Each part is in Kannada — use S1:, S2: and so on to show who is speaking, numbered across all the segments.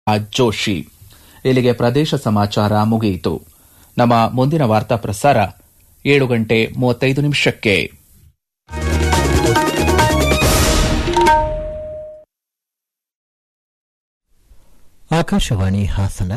S1: ಜೋಶಿ ಇಲ್ಲಿಗೆ ಪ್ರದೇಶ ಸಮಾಚಾರ ಮುಗಿಯಿತು ನಮ್ಮ ಮುಂದಿನ ವಾರ್ತಾ ಪ್ರಸಾರ ಏಳು ಗಂಟೆ ಮೂವತ್ತೈದು ನಿಮಿಷಕ್ಕೆ
S2: ಆಕಾಶವಾಣಿ ಹಾಸನ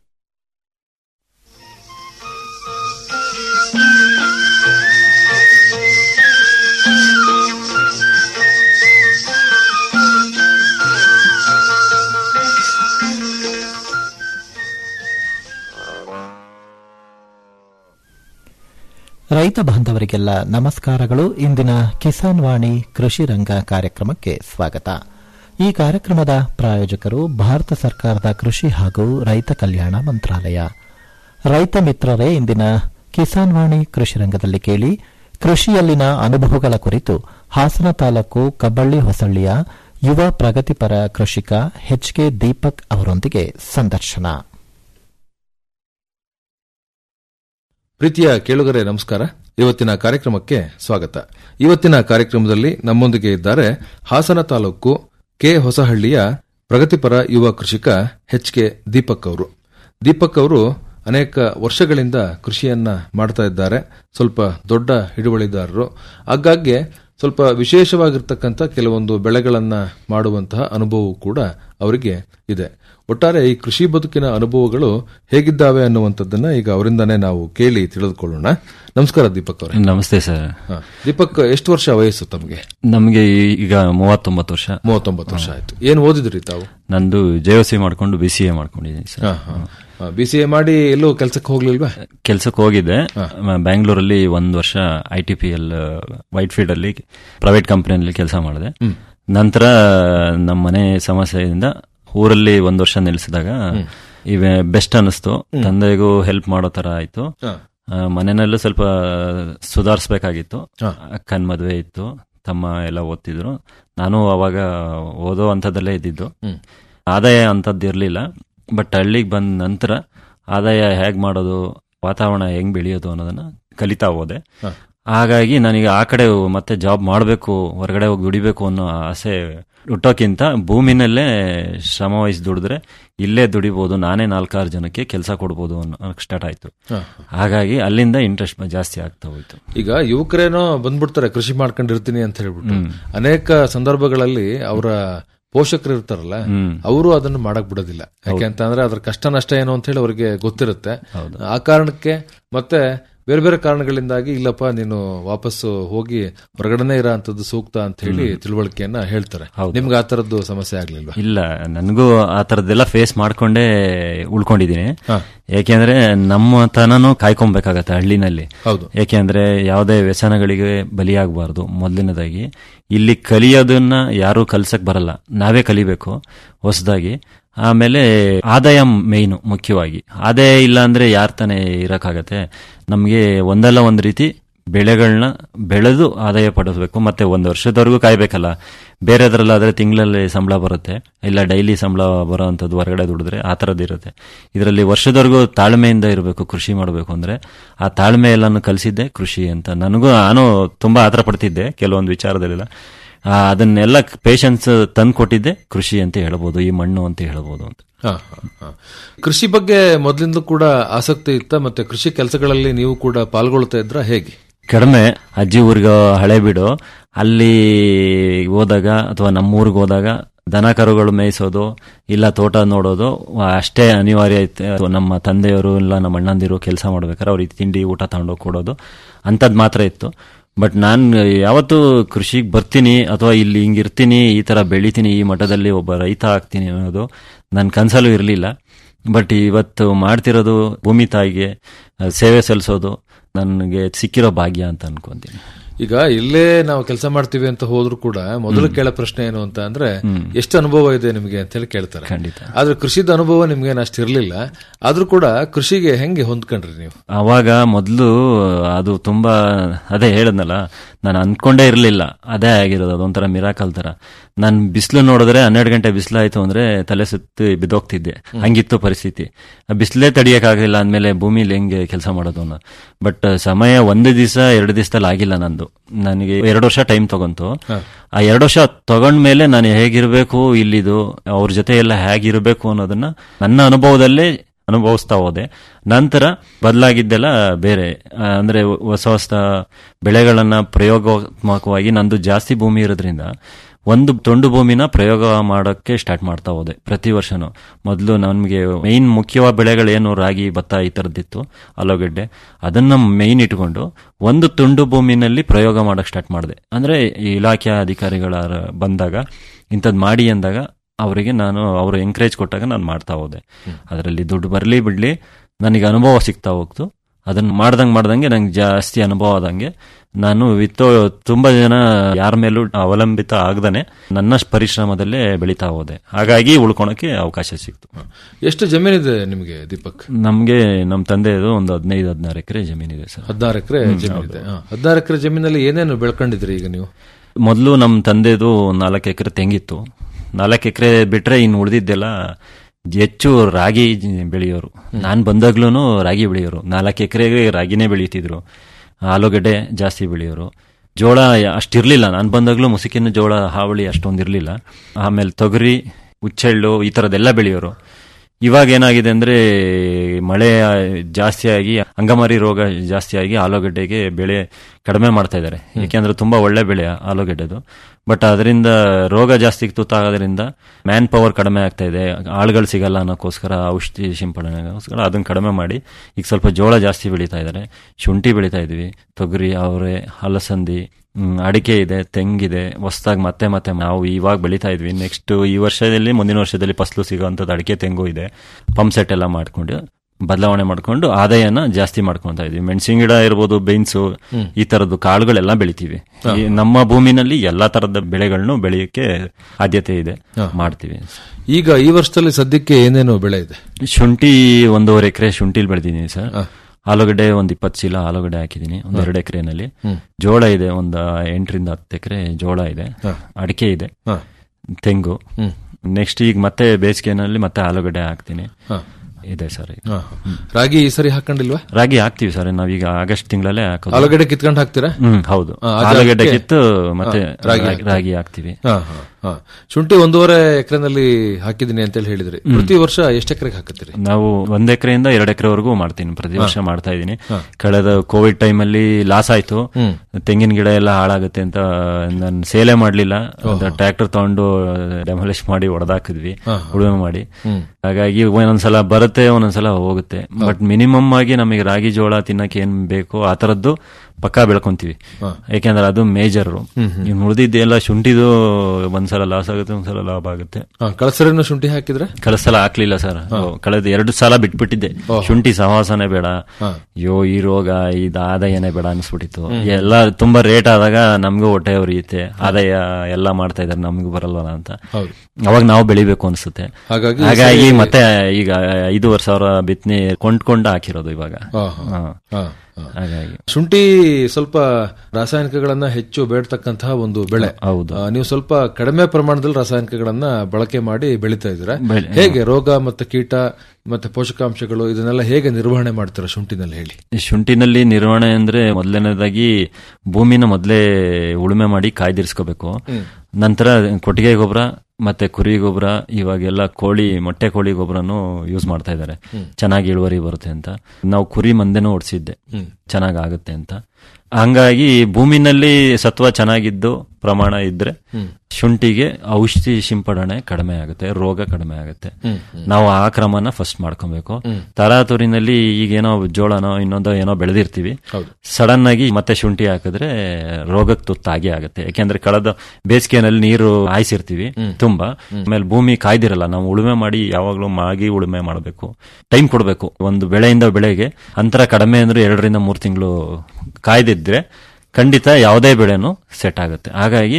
S2: ರೈತ ಬಾಂಧವರಿಗೆಲ್ಲ ನಮಸ್ಕಾರಗಳು ಇಂದಿನ ಕಿಸಾನ್ ವಾಣಿ ಕೃಷಿ ರಂಗ ಕಾರ್ಯಕ್ರಮಕ್ಕೆ ಸ್ವಾಗತ ಈ ಕಾರ್ಯಕ್ರಮದ ಪ್ರಾಯೋಜಕರು ಭಾರತ ಸರ್ಕಾರದ ಕೃಷಿ ಹಾಗೂ ರೈತ ಕಲ್ಯಾಣ ಮಂತ್ರಾಲಯ ರೈತ ಮಿತ್ರರೇ ಇಂದಿನ ಕಿಸಾನ್ ವಾಣಿ ಕೃಷಿ ರಂಗದಲ್ಲಿ ಕೇಳಿ ಕೃಷಿಯಲ್ಲಿನ ಅನುಭವಗಳ ಕುರಿತು ಹಾಸನ ತಾಲೂಕು ಕಬ್ಬಳ್ಳಿ ಹೊಸಳ್ಳಿಯ ಯುವ ಪ್ರಗತಿಪರ ಕೃಷಿಕ ಎಚ್ ಕೆ ದೀಪಕ್ ಅವರೊಂದಿಗೆ ಸಂದರ್ಶನ
S3: ಪ್ರೀತಿಯ ಕೇಳುಗರೆ ನಮಸ್ಕಾರ ಇವತ್ತಿನ ಕಾರ್ಯಕ್ರಮಕ್ಕೆ ಸ್ವಾಗತ ಇವತ್ತಿನ ಕಾರ್ಯಕ್ರಮದಲ್ಲಿ ನಮ್ಮೊಂದಿಗೆ ಇದ್ದಾರೆ ಹಾಸನ ತಾಲೂಕು ಕೆ ಹೊಸಹಳ್ಳಿಯ ಪ್ರಗತಿಪರ ಯುವ ಕೃಷಿಕ ಎಚ್ ಕೆ ದೀಪಕ್ ಅವರು ದೀಪಕ್ ಅವರು ಅನೇಕ ವರ್ಷಗಳಿಂದ ಕೃಷಿಯನ್ನ ಮಾಡ್ತಾ ಇದ್ದಾರೆ ಸ್ವಲ್ಪ ದೊಡ್ಡ ಹಿಡುವಳಿದಾರರು ಆಗಾಗ್ಗೆ ಸ್ವಲ್ಪ ವಿಶೇಷವಾಗಿರ್ತಕ್ಕಂಥ ಕೆಲವೊಂದು ಬೆಳೆಗಳನ್ನ ಮಾಡುವಂತಹ ಅನುಭವವೂ ಕೂಡ ಅವರಿಗೆ ಇದೆ ಒಟ್ಟಾರೆ ಈ ಕೃಷಿ ಬದುಕಿನ ಅನುಭವಗಳು ಹೇಗಿದ್ದಾವೆ ಅನ್ನುವಂಥದ್ದನ್ನ ಈಗ ಅವರಿಂದಾನೇ ನಾವು ಕೇಳಿ ತಿಳಿದುಕೊಳ್ಳೋಣ ನಮಸ್ಕಾರ ದೀಪಕ್ ಅವರೇ
S4: ನಮಸ್ತೆ ಸರ್
S3: ಹಾ. ದೀಪಕ್ ಎಷ್ಟು ವರ್ಷ ವಯಸ್ಸು ತಮಗೆ
S4: ನಮಗೆ ಈಗ ಮೂವತ್ತೊಂಬತ್ತು ವರ್ಷ
S3: ಮೂವತ್ತೊಂಬತ್ತು ವರ್ಷ ಆಯ್ತು ಏನ್ ಓದಿದ್ರಿ ತಾವು
S4: ನಂದು ಜೆ ಸಿ ಮಾಡ್ಕೊಂಡು ಬಿ ಸಿ ಎ ಮಾಡ್ಕೊಂಡಿದ್ದೀನಿ ಸರ್
S3: ಬಿ ಸಿ ಎ ಮಾಡಿ ಎಲ್ಲೂ ಕೆಲ್ಸಕ್ಕೆ ಹೋಗ್ಲಿಲ್ವಾ
S4: ಕೆಲ್ಸಕ್ಕೆ ಹೋಗಿದ್ದೆ ಬ್ಯಾಂಗ್ಳೂರಲ್ಲಿ ಒಂದು ವರ್ಷ I T P L Whitefield ಅಲ್ಲಿ ಪ್ರೈವೇಟ್ ಕಂಪನಿಯಲ್ಲಿ ಕೆಲಸ ಮಾಡಿದೆ ನಂತರ ನಮ್ಮ ಮನೆ ಸಮಸ್ಯೆಯಿಂದ ಊರಲ್ಲಿ ಒಂದು ವರ್ಷ ನಿಲ್ಲಿಸಿದಾಗ ಇವೆ ಬೆಸ್ಟ್ ಅನ್ನಿಸ್ತು ತಂದೆಗೂ ಹೆಲ್ಪ್ ಮಾಡೋ ತರ ಆಯ್ತು
S3: ಹಾ.
S4: ಆ, ಮನೆಯಲ್ಲೂ ಸ್ವಲ್ಪ ಸುಧಾರಿಸ್ಬೇಕಾಗಿತ್ತು ಅಕ್ಕನ ಮದುವೆ ಇತ್ತು ತಮ್ಮ ಎಲ್ಲ ಓದ್ತಿದ್ರು ನಾನು ಅವಾಗ ಓದೋ ಹಂತದಲ್ಲೇ ಇದ್ದಿದ್ದು ಆದಾಯ ಅಂಥದ್ದು ಇರಲಿಲ್ಲ ಬಟ್ ಹಳ್ಳಿಗೆ ಬಂದ ನಂತರ ಆದಾಯ ಹೇಗ್ ಮಾಡೋದು ವಾತಾವರಣ ಹೆಂಗ್ ಬೆಳೆಯೋದು ಅನ್ನೋದನ್ನ ಕಲಿತಾ ಹೋದೆ ಹಾಗಾಗಿ ನನಗೆ ಆ ಕಡೆ ಮತ್ತೆ ಜಾಬ್ ಮಾಡಬೇಕು ಹೊರಗಡೆ ಹೋಗಿ ದುಡಿಬೇಕು ಅನ್ನೋ ಆಸೆ ಹುಟ್ಟೋಕ್ಕಿಂತ ಭೂಮಿನಲ್ಲೇ ಶ್ರಮ ವಹಿಸಿ ದುಡಿದ್ರೆ ಇಲ್ಲೇ ದುಡಿಬಹುದು ನಾನೇ ನಾಲ್ಕಾರು ಜನಕ್ಕೆ ಕೆಲಸ ಕೊಡ್ಬೋದು ಅನ್ನೋ ಸ್ಟಾರ್ಟ್ ಆಯ್ತು ಹಾಗಾಗಿ ಅಲ್ಲಿಂದ ಇಂಟ್ರೆಸ್ಟ್ ಜಾಸ್ತಿ ಆಗ್ತಾ ಹೋಯ್ತು
S3: ಈಗ ಯುವಕರೇನೋ ಬಂದ್ಬಿಡ್ತಾರೆ ಕೃಷಿ ಮಾಡ್ಕೊಂಡಿರ್ತೀನಿ ಅಂತ ಹೇಳ್ಬಿಟ್ಟು ಅನೇಕ ಸಂದರ್ಭಗಳಲ್ಲಿ ಅವರ ಪೋಷಕರು ಇರ್ತಾರಲ್ಲ ಅವರು ಅದನ್ನು ಮಾಡಕ್ ಬಿಡೋದಿಲ್ಲ ಯಾಕೆಂತಂದ್ರೆ ಅದ್ರ ಕಷ್ಟ ನಷ್ಟ ಏನು ಅಂತ ಹೇಳಿ ಅವರಿಗೆ ಗೊತ್ತಿರುತ್ತೆ ಆ ಕಾರಣಕ್ಕೆ ಮತ್ತೆ ಬೇರೆ ಬೇರೆ ಕಾರಣಗಳಿಂದಾಗಿ ಇಲ್ಲಪ್ಪ ನೀನು ವಾಪಸ್ಸು ಹೋಗಿ ಹೊರಗಡೆನೆ ಇರೋ ಅಂತದ್ದು ಸೂಕ್ತ ಅಂತ ಹೇಳಿ ತಿಳುವಳಿಕೆಯನ್ನ ಹೇಳ್ತಾರೆ ನಿಮ್ಗೆ ಆ ತರದ್ದು ಸಮಸ್ಯೆ ಆಗ್ಲಿಲ್ವಾ
S4: ಇಲ್ಲ ನನಗೂ ಆ ತರದ್ದೆಲ್ಲ ಫೇಸ್ ಮಾಡ್ಕೊಂಡೇ ಉಳ್ಕೊಂಡಿದ್ದೀನಿ ಯಾಕೆಂದ್ರೆ ನಮ್ಮ ತನನು ಕಾಯ್ಕೊಬೇಕಾಗತ್ತೆ ಹಳ್ಳಿನಲ್ಲಿ
S3: ಹೌದು
S4: ಯಾಕೆಂದ್ರೆ ಯಾವುದೇ ವ್ಯಸನಗಳಿಗೆ ಬಲಿಯಾಗಬಾರ್ದು ಮೊದಲನೇದಾಗಿ ಇಲ್ಲಿ ಕಲಿಯೋದನ್ನ ಯಾರು ಕಲ್ಸಕ್ ಬರಲ್ಲ ನಾವೇ ಕಲಿಬೇಕು ಹೊಸದಾಗಿ ಆಮೇಲೆ ಆದಾಯ ಮೇಯ್ನು ಮುಖ್ಯವಾಗಿ ಆದಾಯ ಇಲ್ಲ ಅಂದ್ರೆ ಯಾರ್ ತಾನೇ ಇರಕ್ಕಾಗತ್ತೆ ನಮಗೆ ಒಂದಲ್ಲ ಒಂದ್ ರೀತಿ ಬೆಳೆಗಳನ್ನ ಬೆಳೆದು ಆದಾಯ ಪಡಿಸ್ಬೇಕು ಮತ್ತೆ ಒಂದು ವರ್ಷದವರೆಗೂ ಕಾಯ್ಬೇಕಲ್ಲ ಬೇರೆದ್ರಲ್ಲಾದ್ರೆ ತಿಂಗಳಲ್ಲಿ ಸಂಬಳ ಬರುತ್ತೆ ಇಲ್ಲ ಡೈಲಿ ಸಂಬಳ ಬರೋ ಅಂಥದ್ದು ಹೊರಗಡೆ ದುಡಿದ್ರೆ ಆ ಥರದ್ದು ಇರುತ್ತೆ ಇದರಲ್ಲಿ ವರ್ಷದವರೆಗೂ ತಾಳ್ಮೆಯಿಂದ ಇರಬೇಕು ಕೃಷಿ ಮಾಡಬೇಕು ಅಂದ್ರೆ ಆ ತಾಳ್ಮೆ ಎಲ್ಲಾನು ಕಲಿಸಿದ್ದೆ ಕೃಷಿ ಅಂತ ನನಗೂ ನಾನು ತುಂಬಾ ಆತರ ಪಡ್ತಿದ್ದೆ ಕೆಲವೊಂದು ವಿಚಾರದಲ್ಲೆಲ್ಲ ಆ, ಅದನ್ನೆಲ್ಲ ಪೇಷನ್ಸ್ ತಂದು ಕೊಟ್ಟಿದ್ದೆ ಕೃಷಿ ಅಂತ ಹೇಳ್ಬೋದು ಈ ಮಣ್ಣು ಅಂತ ಹೇಳ್ಬೋದು ಅಂತ
S3: ಹಾ, ಹಾ, ಹಾ. ಕೃಷಿ ಬಗ್ಗೆ ಮೊದಲಿಂದ ಕೂಡ ಆಸಕ್ತಿ ಇತ್ತ ಮತ್ತೆ ಕೃಷಿ ಕೆಲಸಗಳಲ್ಲಿ ನೀವು ಕೂಡ ಪಾಲ್ಗೊಳ್ತಾ ಇದ್ರ ಹೇಗೆ
S4: ಕಡಿಮೆ ಅಜ್ಜಿ ಊರಿಗೆ ಹಳೆ ಬಿಡು ಅಲ್ಲಿ ಹೋದಾಗ ಅಥವಾ ನಮ್ಮೂರಿಗೆ ಹೋದಾಗ ದನ ಕರುಗಳು ಮೇಯಿಸೋದು ಇಲ್ಲ ತೋಟ ನೋಡೋದು ಅಷ್ಟೇ ಅನಿವಾರ್ಯ ಇತ್ತು ನಮ್ಮ ತಂದೆಯವರು ಇಲ್ಲ ನಮ್ಮ ಅಣ್ಣಂದಿರು ಕೆಲಸ ಮಾಡ್ಬೇಕಾದ್ರೆ ಅವ್ರಿಗೆ ತಿಂಡಿ ಊಟ ತಗೊಂಡೋಗಿ ಕೊಡೋದು ಅಂಥದ್ದು ಮಾತ್ರ ಇತ್ತು ಬಟ್ ನಾನು ಯಾವತ್ತೂ ಕೃಷಿಗೆ ಬರ್ತೀನಿ ಅಥವಾ ಇಲ್ಲಿ ಹಿಂಗಿರ್ತೀನಿ ಈ ತರ ಬೆಳಿತೀನಿ ಈ ಮಟ್ಟದಲ್ಲಿ ಒಬ್ಬ ರೈತ ಆಗ್ತೀನಿ ಅನ್ನೋದು ನನ್ನ ಕನಸಲ್ಲೂ ಇರಲಿಲ್ಲ ಬಟ್ ಇವತ್ತು ಮಾಡ್ತಿರೋದು ಭೂಮಿ ತಾಯಿಗೆ ಆ, ಸೇವೆ ಸಲ್ಲಿಸೋದು ನನಗೆ ಸಿಕ್ಕಿರೋ ಭಾಗ್ಯ ಅಂತ ಅನ್ಕೊಂತೀನಿ
S3: ಈಗ ಇಲ್ಲೇ ನಾವು ಕೆಲಸ ಮಾಡ್ತೀವಿ ಅಂತ ಹೋದ್ರು ಕೂಡ ಮೊದಲು ಕೇಳೋ ಪ್ರಶ್ನೆ ಏನು ಅಂತ ಅಂದ್ರೆ ಎಷ್ಟು ಅನುಭವ ಇದೆ ನಿಮಗೆ ಅಂತ ಹೇಳಿ ಕೇಳ್ತಾರೆ
S4: ಖಂಡಿತ.
S3: ಆದ್ರೆ ಕೃಷಿದ ಅನುಭವ ನಿಮ್ಗೆ ಅಷ್ಟು ಇರ್ಲಿಲ್ಲ ಆದ್ರೂ ಕೂಡ ಕೃಷಿಗೆ ಹೆಂಗೆ ಹೊಂದ್ಕೊಂಡ್ರಿ ನೀವು
S4: ಅವಾಗ ಮೊದಲು ಅದು ತುಂಬಾ ಅದೇ ಹೇಳದ್ನಲ್ಲ ನಾನು ಅನ್ಕೊಂಡೇ ಇರಲಿಲ್ಲ ಅದೇ ಆಗಿರೋದು ಅದೊಂಥರ ಮಿರಾಕಲ್ ತರ ನಾನು ಬಿಸಿಲು ನೋಡಿದ್ರೆ ಹನ್ನೆರಡು ಗಂಟೆ ಬಿಸಿಲು ಆಯ್ತು ಅಂದ್ರೆ ತಲೆ ಸುತ್ತಿ ಬಿದ್ದೋಗ್ತಿದ್ದೆ ಹಂಗಿತ್ತು ಪರಿಸ್ಥಿತಿ ಬಿಸಿಲೇ ತಡಿಯಕ್ಕಾಗಲಿಲ್ಲ ಅಂದ್ಮೇಲೆ ಭೂಮಿಲಿ ಹೆಂಗೆ ಕೆಲಸ ಮಾಡೋದು ಅನ್ನೋ ಬಟ್ ಸಮಯ ಒಂದು ದಿವಸ ಎರಡು ದಿವಸದಲ್ಲಿ ಆಗಿಲ್ಲ ನಂದು ಬಂತು ನನಗೆ ಎರಡು ವರ್ಷ ಟೈಮ್ ತಗೊಂತು ಆ ಎರಡು ವರ್ಷ ತಗೊಂಡ್ಮೇಲೆ ನಾನು ಹೇಗಿರ್ಬೇಕು ಇಲ್ಲಿದು ಅವ್ರ ಜೊತೆ ಎಲ್ಲ ಹೇಗಿರ್ಬೇಕು ಅನ್ನೋದನ್ನ ನನ್ನ ಅನುಭವದಲ್ಲೇ ಅನುಭವಿಸ್ತಾ ಹೋದೆ ನಂತರ ಬದಲಾಗಿದ್ದೆಲ್ಲ ಬೇರೆ ಆ, ಅಂದ್ರೆ ಹೊಸ ಹೊಸ ಬೆಳೆಗಳನ್ನ ಪ್ರಯೋಗಾತ್ಮಕವಾಗಿ ನಂದು ಜಾಸ್ತಿ ಭೂಮಿ ಇರೋದ್ರಿಂದ ಒಂದು ತುಂಡು ಭೂಮಿನ ಪ್ರಯೋಗ ಮಾಡೋಕ್ಕೆ ಸ್ಟಾರ್ಟ್ ಮಾಡ್ತಾ ಹೋದೆ ಪ್ರತಿ ವರ್ಷನೂ ಮೊದಲು ನಮಗೆ ಮೈನ್ ಮುಖ್ಯವಾದ ಬೆಳೆಗಳೇನು ರಾಗಿ ಭತ್ತ ಈ ಥರದ್ದಿತ್ತು ಆಲೂಗಡ್ಡೆ ಅದನ್ನ ಮೈನ್ ಇಟ್ಕೊಂಡು ಒಂದು ತುಂಡು ಭೂಮಿನಲ್ಲಿ ಪ್ರಯೋಗ ಮಾಡಕ್ಕೆ ಸ್ಟಾರ್ಟ್ ಮಾಡಿದೆ ಅಂದ್ರೆ ಈ ಇಲಾಖೆ ಅಧಿಕಾರಿಗಳ ಬಂದಾಗ ಇಂಥದ್ದು ಮಾಡಿ ಅಂದಾಗ ಅವರಿಗೆ ನಾನು ಅವರು ಎಂಕರೇಜ್ ಕೊಟ್ಟಾಗ ನಾನು ಮಾಡ್ತಾ ಹೋದೆ ಅದರಲ್ಲಿ ದುಡ್ಡು ಬರಲಿ ಬಿಡ್ಲಿ ನನಗೆ ಅನುಭವ ಸಿಗ್ತಾ ಹೋಗ್ತು ಅದನ್ನ ಮಾಡ್ದಂಗೆ ಮಾಡ್ದಂಗೆ ನಂಗೆ ಜಾಸ್ತಿ ಅನುಭವ ಆದಂಗೆ ನಾನು ವಿತ್ತೋ ತುಂಬಾ ಜನ ಯಾರ ಮೇಲೂ ಅವಲಂಬಿತ ಆಗದಾನೆ ನನ್ನ ಪರಿಶ್ರಮದಲ್ಲೇ ಬೆಳೀತಾ ಹೋದೆ ಹಾಗಾಗಿ ಉಳ್ಕೊಳಕ್ಕೆ ಅವಕಾಶ ಸಿಕ್ತು
S3: ಎಷ್ಟು ಜಮೀನಿದೆ ನಿಮಗೆ ದೀಪಕ್
S4: ನಮ್ಗೆ ನಮ್ಮ ತಂದೆದು ಒಂದು ಹದಿನೈದು ಹದಿನಾರು ಎಕರೆ ಜಮೀನಿದೆ ಸರ್
S3: ಹದಿನಾರು ಎಕರೆ ಜಮೀನಿದೆ ಹದಿನಾರು ಎಕರೆ ಜಮೀನಲ್ಲಿ ಏನೇನು ಬೆಳ್ಕೊಂಡಿದ್ರಿ ಈಗ ನೀವು
S4: ಮೊದಲು ನಮ್ಮ ತಂದೆದು ನಾಲ್ಕು ಎಕರೆ ತೆಂಗಿತ್ತು ನಾಲ್ಕು ಎಕರೆ ಬಿಟ್ರೆ ಇನ್ನು ಉಳಿದಿದ್ದೆಲ್ಲ ಹೆಚ್ಚು ರಾಗಿ ಜ- ಬೆಳೆಯೋರು ನಾನು ಬಂದಾಗ್ಲೂ ರಾಗಿ ಬೆಳೆಯೋರು ನಾಲ್ಕು ಎಕರೆಗೆ ರಾಗಿನೇ ಬೆಳೀತಿದ್ರು ಆಲೂಗಡ್ಡೆ ಜಾಸ್ತಿ ಬೆಳೆಯೋರು ಜೋಳ ಅಷ್ಟಿರ್ಲಿಲ್ಲ ನಾನು ಬಂದಾಗ್ಲೂ ಮುಸುಕಿನ ಜೋಳ ಹಾವಳಿ ಅಷ್ಟೊಂದಿರಲಿಲ್ಲ ಆಮೇಲೆ ತೊಗರಿ ಹುಚ್ಚೆಳ್ಳು ಈ ಥರದ್ದೆಲ್ಲ ಬೆಳೆಯೋರು ಇವಾಗ ಏನಾಗಿದೆ ಅಂದ್ರೆ ಮಳೆ ಜಾಸ್ತಿಯಾಗಿ ಅಂಗಮಾರಿ ರೋಗ ಜಾಸ್ತಿಯಾಗಿ ಆಲೂಗಡ್ಡೆಗೆ ಬೆಳೆ ಕಡಿಮೆ ಮಾಡ್ತಾ ಇದ್ದಾರೆ ಯಾಕೆಂದ್ರೆ ತುಂಬಾ ಒಳ್ಳೆ ಬೆಳೆ ಆಲೂಗಡ್ಡೆದು ಬಟ್ ಅದರಿಂದ ರೋಗ ಜಾಸ್ತಿ ತುತ್ತಾಗೋದ್ರಿಂದ ಮ್ಯಾನ್ ಪವರ್ ಕಡಿಮೆ ಆಗ್ತಾ ಇದೆ ಆಳುಗಳು ಸಿಗಲ್ಲ ಅನ್ನೋಕ್ಕೋಸ್ಕರ ಔಷಧಿ ಸಿಂಪಡಣೆಗೋಸ್ಕರ ಅದನ್ನ ಕಡಿಮೆ ಮಾಡಿ ಈಗ ಸ್ವಲ್ಪ ಜೋಳ ಜಾಸ್ತಿ ಬೆಳೀತಾ ಇದ್ದಾರೆ ಶುಂಠಿ ಬೆಳೀತಾ ಇದೀವಿ ತೊಗರಿ ಅವರೆ ಹಲಸಂದಿ ಹ್ಮ್, ಅಡಿಕೆ ಇದೆ ತೆಂಗಿದೆ ಹೊಸದಾಗಿ ಮತ್ತೆ ಮತ್ತೆ ನಾವು ಇವಾಗ ಬೆಳೀತಾ ಇದ್ವಿ ನೆಕ್ಸ್ಟ್ ಈ ವರ್ಷದಲ್ಲಿ ಮುಂದಿನ ವರ್ಷದಲ್ಲಿ ಫಸಲು ಸಿಗುವಂಥದ್ದು ಅಡಿಕೆ ತೆಂಗು ಇದೆ ಪಂಪ್ ಸೆಟ್ ಎಲ್ಲ ಮಾಡ್ಕೊಂಡು ಬದಲಾವಣೆ ಮಾಡ್ಕೊಂಡು ಆದಾಯನ ಜಾಸ್ತಿ ಮಾಡ್ಕೊಂತ ಇದೀವಿ ಮೆಣಸಿನ ಗಿಡ ಇರ್ಬೋದು ಬೀನ್ಸು ಈ ತರದ್ದು ಕಾಳುಗಳೆಲ್ಲ ಬೆಳಿತೀವಿ ಈ ನಮ್ಮ ಭೂಮಿನಲ್ಲಿ ಎಲ್ಲಾ ತರದ ಬೆಳೆಗಳನ್ನು ಬೆಳೆಯಕ್ಕೆ ಆದ್ಯತೆ ಇದೆ ಮಾಡ್ತೀವಿ
S3: ಈಗ ಈ ವರ್ಷದಲ್ಲಿ ಸದ್ಯಕ್ಕೆ ಏನೇನು ಬೆಳೆ ಇದೆ
S4: ಶುಂಠಿ ಒಂದೂವರೆ ಎಕರೆ ಶುಂಠಿಲಿ ಬೆಳೆದಿದ್ದೀನಿ ಸರ್ ಆಲೂಗಡ್ಡೆ ಒಂದ್ ಇಪ್ಪತ್ತು ಚೀಲ ಆಲೂಗಡ್ಡೆ ಹಾಕಿದ್ದೀನಿ ಒಂದ್ ಎರಡು ಎಕರೆನಲ್ಲಿ ಜೋಳ ಇದೆ ಒಂದ್ ಎಂಟರಿಂದ ಹತ್ತು ಎಕರೆ ಜೋಳ ಇದೆ ಅಡಿಕೆ ಇದೆ
S3: ಹ.
S4: ತೆಂಗು ನೆಕ್ಸ್ಟ್ ಈಗ ಮತ್ತೆ ಬೇಸಿಗೆನಲ್ಲಿ ಮತ್ತೆ ಆಲೂಗಡ್ಡೆ ಹಾಕ್ತೀನಿ
S3: ಹ.
S4: ಇದೆ ಸರ್ ಈಗ.
S3: ಹ, ಹ. ರಾಗಿ ಈ ಸರಿ ಹಾಕೊಂಡಿಲ್ವಾ
S4: ರಾಗಿ ಹಾಕ್ತಿವಿ ಸರ್ ನಾವೀಗ ಆಗಸ್ಟ್ ತಿಂಗಳಲ್ಲೇ ಹಾಕೋದು
S3: ಆಲೂಗಡ್ಡೆ ಕಿತ್ಕೊಂಡು ಹಾಕ್ತೀರಾ
S4: ಹ್ಮ್ ಹೌದು
S3: ಆ, ಆ
S4: ಆಲೂಗಡ್ಡೆ
S3: ಜಾಗಕ್ಕೆ-
S4: ಕಿತ್ತು ಮತ್ತೆ
S3: ಹಾ, ರಾಗಿ
S4: ರಾಗಿ- ರಾಗಿ ಹಾಕ್ತಿವಿ
S3: ಹ, ಹ, ಹ. ಶುಂಠಿ ಒಂದೂವರೆ ಎಕರೆನಲ್ಲಿ ಹಾಕಿದೀನಿ ಅಂತ ಹೇಳಿ ಹೇಳಿದ್ರಿ ಪ್ರತಿ ವರ್ಷ ಎಷ್ಟು ಎಕರೆಗೆ ಹಾಕತ್ತೀರಿ
S4: ನಾವು ಒಂದ್ ಎಕರೆಯಿಂದ ಎರಡು ಎಕರೆವರೆಗೂ ಮಾಡ್ತೀನಿ ಪ್ರತಿ ವರ್ಷ ಮಾಡ್ತಾ ಇದ್ದೀನಿ ಕಳೆದ ಕೋವಿಡ್ ಟೈಮ್ ಅಲ್ಲಿ ಲಾಸ್ ಆಯ್ತು ತೆಂಗಿನ ಗಿಡ ಎಲ್ಲ ಹಾಳಾಗುತ್ತೆ ಅಂತ ನಾನು ಸೇಲೆ ಮಾಡ್ಲಿಲ್ಲ ಟ್ರ್ಯಾಕ್ಟರ್ ತಗೊಂಡು ಡೆಮಾಲಿಶ್ ಮಾಡಿ ಹೊಡೆದಾಕಿದ್ವಿ ಉಳುಮೆ ಮಾಡಿ ಹಾಗಾಗಿ ಒಂದೊಂದ್ಸಲ ಬರುತ್ತೆ ಒಂದೊಂದ್ಸಲ ಹೋಗುತ್ತೆ ಬಟ್ ಮಿನಿಮಮ್ ಆಗಿ ನಮಗೆ ರಾಗಿ ಜೋಳ ತಿನ್ನಕ್ಕೆ ಏನ್ ಬೇಕೋ ಆ ತರದ್ದು ಪಕ್ಕಾ ಬೆಳ್ಕೊಂತೀವಿ ಯಾಕೆಂದ್ರೆ ಅದು ಮೇಜರ್ ಇನ್ನು ಉಳಿದಿದ್ದೆಲ್ಲ ಶುಂಠಿದು ಒಂದ್ಸಲ ಲಾಸ್ ಆಗುತ್ತೆ ಒಂದ್ಸಲ ಲಾಭ ಆಗುತ್ತೆ
S3: ಹ, ಕಳಸರೇನು ಶುಂಠಿ ಹಾಕಿದ್ರೆ
S4: ಕಳೆದ ಸಲ ಹಾಕ್ಲಿಲ್ಲ ಸರ್ ಕಳೆದ ಎರಡು ಸಲ ಬಿಟ್ಬಿಟ್ಟಿದ್ದೆ ಶುಂಠಿ ಸಹವಾಸನೆ ಬೇಡ ಅಯ್ಯೋ ಈ ರೋಗ ಇದು ಆದಾಯನೇ ಬೇಡ ಅನ್ಸ್ಬಿಟ್ಟಿತ್ತು ಎಲ್ಲ ತುಂಬಾ ರೇಟ್ ಆದಾಗ ನಮಗೂ ಹೊಟ್ಟೆ ಉರಿಯುತ್ತೆ ಆದಾಯ ಎಲ್ಲ ಮಾಡ್ತಾ ಇದಾರೆ ನಮಗೂ ಬರಲ್ವಲ್ಲ ಅಂತ
S3: ಹೌದು
S4: ಅವಾಗ ನಾವು ಬೆಳಿಬೇಕು ಅನ್ಸುತ್ತೆ
S3: ಹಾಗಾಗಿ
S4: ಹಾಗಾಗಿ ಮತ್ತೆ ಈಗ ಐದೂವರೆ ಸಾವಿರ ಬಿತ್ತನೆ ಕೊಂಡ್ಕೊಂಡು ಹಾಕಿರೋದು ಇವಾಗ
S3: ಹ, ಹ,
S4: ಹಾ.
S3: ಹ, ಹ.
S4: ಹಾಗಾಗಿ
S3: ಶುಂಠಿ ಸ್ವಲ್ಪ ರಾಸಾಯನಿಕಗಳನ್ನ ಹೆಚ್ಚು ಬೇಡ್ತಕ್ಕಂತಹ ಒಂದು ಬೆಳೆ
S4: ಹೌದು.
S3: ಆ, ನೀವು ಸ್ವಲ್ಪ ಕಡಿಮೆ ಪ್ರಮಾಣದಲ್ಲಿ ರಾಸಾಯನಿಕಗಳನ್ನ ಬಳಕೆ ಮಾಡಿ ಬೆಳೀತಾ ಇದ್ದೀರಾ
S4: ಬೆಳೆ-
S3: ಹೇಗೆ ರೋಗ ಮತ್ತೆ ಕೀಟ ಮತ್ತೆ ಪೋಷಕಾಂಶಗಳು ಇದನ್ನೆಲ್ಲ ಹೇಗೆ ನಿರ್ವಹಣೆ ಮಾಡ್ತೀರಾ ಶುಂಠಿನಲ್ಲಿ ಹೇಳಿ
S4: ಈ ಶುಂಠಿನಲ್ಲಿ ನಿರ್ವಹಣೆ ಅಂದ್ರೆ ಮೊದಲನೇದಾಗಿ ಭೂಮಿನ ಮೊದಲೇ ಉಳುಮೆ ಮಾಡಿ ಕಾಯ್ದಿರಿಸ್ಕೋಬೇಕು ನಂತರ ಕೊಟ್ಟಿಗೆ ಗೊಬ್ಬರ ಮತ್ತೆ ಕುರಿ ಗೊಬ್ಬರ ಇವಾಗೆಲ್ಲ ಕೋಳಿ ಮೊಟ್ಟೆ ಕೋಳಿ ಗೊಬ್ಬರನು ಯೂಸ್ ಮಾಡ್ತಾ ಇದ್ದಾರೆ ಚೆನ್ನಾಗಿ ಇಳುವರಿ ಬರುತ್ತೆ ಅಂತ ನಾವು ಕುರಿ ಮಂದೆನೂ ಓಡಿಸಿದ್ದೆ ಚೆನ್ನಾಗ್ ಆಗುತ್ತೆ ಅಂತ ಹಂಗಾಗಿ ಭೂಮಿನಲ್ಲಿ ಸತ್ವ ಚೆನ್ನಾಗಿದ್ದು ಪ್ರಮಾಣ ಇದ್ರೆ ಶುಂಠಿಗೆ ಔಷಧಿ ಸಿಂಪಡಣೆ ಕಡಿಮೆ ಆಗುತ್ತೆ ರೋಗ ಕಡಿಮೆ ಆಗುತ್ತೆ ನಾವು ಆ ಕ್ರಮನ ಫಸ್ಟ್ ಮಾಡ್ಕೊಬೇಕು ತರಾತುರಿನಲ್ಲಿ ಈಗೇನೋ ಜೋಳನೋ ಇನ್ನೊಂದೋ ಏನೋ ಬೆಳೆದಿರ್ತೀವಿ ಸಡನ್ ಆಗಿ ಮತ್ತೆ ಶುಂಠಿ ಹಾಕಿದ್ರೆ ರೋಗಕ್ಕೆ ತುತ್ತಾಗಿ ಆಗುತ್ತೆ ಯಾಕೆಂದ್ರೆ ಕಳೆದ ಬೇಸಿಗೆನಲ್ಲಿ ನೀರು ಹಾಯಿಸಿರ್ತೀವಿ ತುಂಬಾ ಆಮೇಲೆ ಭೂಮಿ ಕಾಯ್ದಿರಲ್ಲ ನಾವು ಉಳುಮೆ ಮಾಡಿ ಯಾವಾಗ್ಲೂ ಮಾಗಿ ಉಳುಮೆ ಮಾಡಬೇಕು ಟೈಮ್ ಕೊಡಬೇಕು ಒಂದು ಬೆಳೆಯಿಂದ ಬೆಳೆಗೆ ಅಂತರ ಕಡಿಮೆ ಅಂದ್ರೆ ಎರಡರಿಂದ ಮೂರು ತಿಂಗಳು ಕಾಯ್ದಿದ್ರೆ ಖಂಡಿತ ಯಾವುದೇ ಬೆಳೆನೂ ಸೆಟ್ ಆಗುತ್ತೆ ಹಾಗಾಗಿ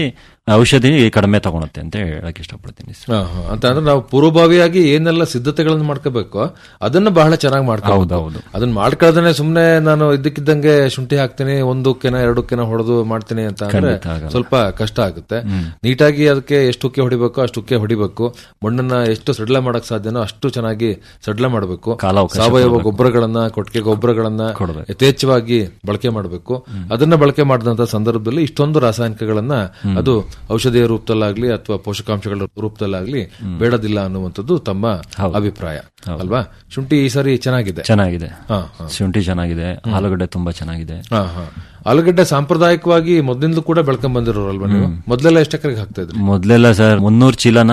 S4: ಔಷಧಿ ಕಡಿಮೆ ತಗೊಳುತ್ತೆ ಅಂತ ಹೇಳಕ್ ಇಷ್ಟಪಡ್ತೀನಿ ಸರ್.
S3: ಹಾ, ಹಾ. ಅಂತ ಅಂದ್ರೆ ನಾವು ಪೂರ್ವಭಾವಿಯಾಗಿ ಏನೆಲ್ಲ ಸಿದ್ಧತೆಗಳನ್ನು ಮಾಡ್ಕೋಬೇಕು ಅದನ್ನ ಬಹಳ ಚೆನ್ನಾಗಿ ಮಾಡ್ಕೋಬಹುದು
S4: ಹೌದು.
S3: ಅದನ್ನ ಮಾಡ್ಕೊಳ್ಳೋದನೆ ಸುಮ್ನೆ ನಾನು ಇದ್ದಕ್ಕಿದ್ದಂಗೆ ಶುಂಠಿ ಹಾಕ್ತೀನಿ ಒಂದು ಕೆನ ಎರಡು ಕೆನ ಹೊಡೆದು ಮಾಡ್ತೀನಿ ಅಂತ ಅಂದ್ರೆ
S4: ಖಂಡಿತ ಆಗಲ್ಲ.
S3: ಸ್ವಲ್ಪ ಕಷ್ಟ ಆಗುತ್ತೆ ನೀಟಾಗಿ ಅದಕ್ಕೆ ಎಷ್ಟು ಉಕ್ಕೆ ಹೊಡಿಬೇಕು ಅಷ್ಟು ಉಕ್ಕೆ ಹೊಡಿಬೇಕು ಮಣ್ಣನ್ನ ಎಷ್ಟು ಸಡ್ಲ ಮಾಡಕ್ ಸಾಧ್ಯನೋ ಅಷ್ಟು ಚೆನ್ನಾಗಿ ಸಡ್ಲ ಮಾಡಬೇಕು
S4: ಕಾಲಾವಕಾಶ
S3: ಸಾವಯವ ಗೊಬ್ಬರಗಳನ್ನ ಕೊಟ್ಟಿಗೆ ಗೊಬ್ಬರಗಳನ್ನ
S4: ಕೊಡ್ಬೇಕು.
S3: ಯಥೇಚ್ಛವಾಗಿ ಬಳಕೆ ಮಾಡಬೇಕು ಅದನ್ನ ಬಳಕೆ ಮಾಡಿದಂತ ಸಂದರ್ಭದಲ್ಲಿ ಇಷ್ಟೊಂದು ರಾಸಾಯನಿಕಗಳನ್ನ ಅದು ಔಷಧಿಯ ರೂಪದಲ್ಲಾಗ್ಲಿ ಅಥವಾ ಪೋಷಕಾಂಶಗಳ ರೂಪದಲ್ಲಾಗ್ಲಿ ಬೇಡದಿಲ್ಲ ಅನ್ನುವಂಥದ್ದು ತಮ್ಮ ಅಭಿಪ್ರಾಯ ಅಲ್ವಾ ಶುಂಠಿ ಈ ಸಾರಿ ಚೆನ್ನಾಗಿದೆ
S4: ಚೆನ್ನಾಗಿದೆ
S3: ಹಾ, ಹಾ.
S4: ಶುಂಠಿ ಚೆನ್ನಾಗಿದೆ ಆಲೂಗಡ್ಡೆ ತುಂಬಾ ಚೆನ್ನಾಗಿದೆ
S3: ಹಾ, ಹಾ. ಆಲೂಗಡ್ಡೆ ಸಾಂಪ್ರದಾಯಿಕವಾಗಿ ಮೊದಲಿಂದಲೂ ಕೂಡ ಬೆಳ್ಕೊಂಡ್ ಬಂದಿರೋರಲ್ವಾ ನೀವು ಮೊದಲೆಲ್ಲ ಎಷ್ಟು ಎಕರೆಗೆ ಹಾಕ್ತಾ ಇದ್ರಿ
S4: ಮೊದ್ಲೆಲ್ಲ ಸರ್ ಮುನ್ನೂರು ಚೀಲನ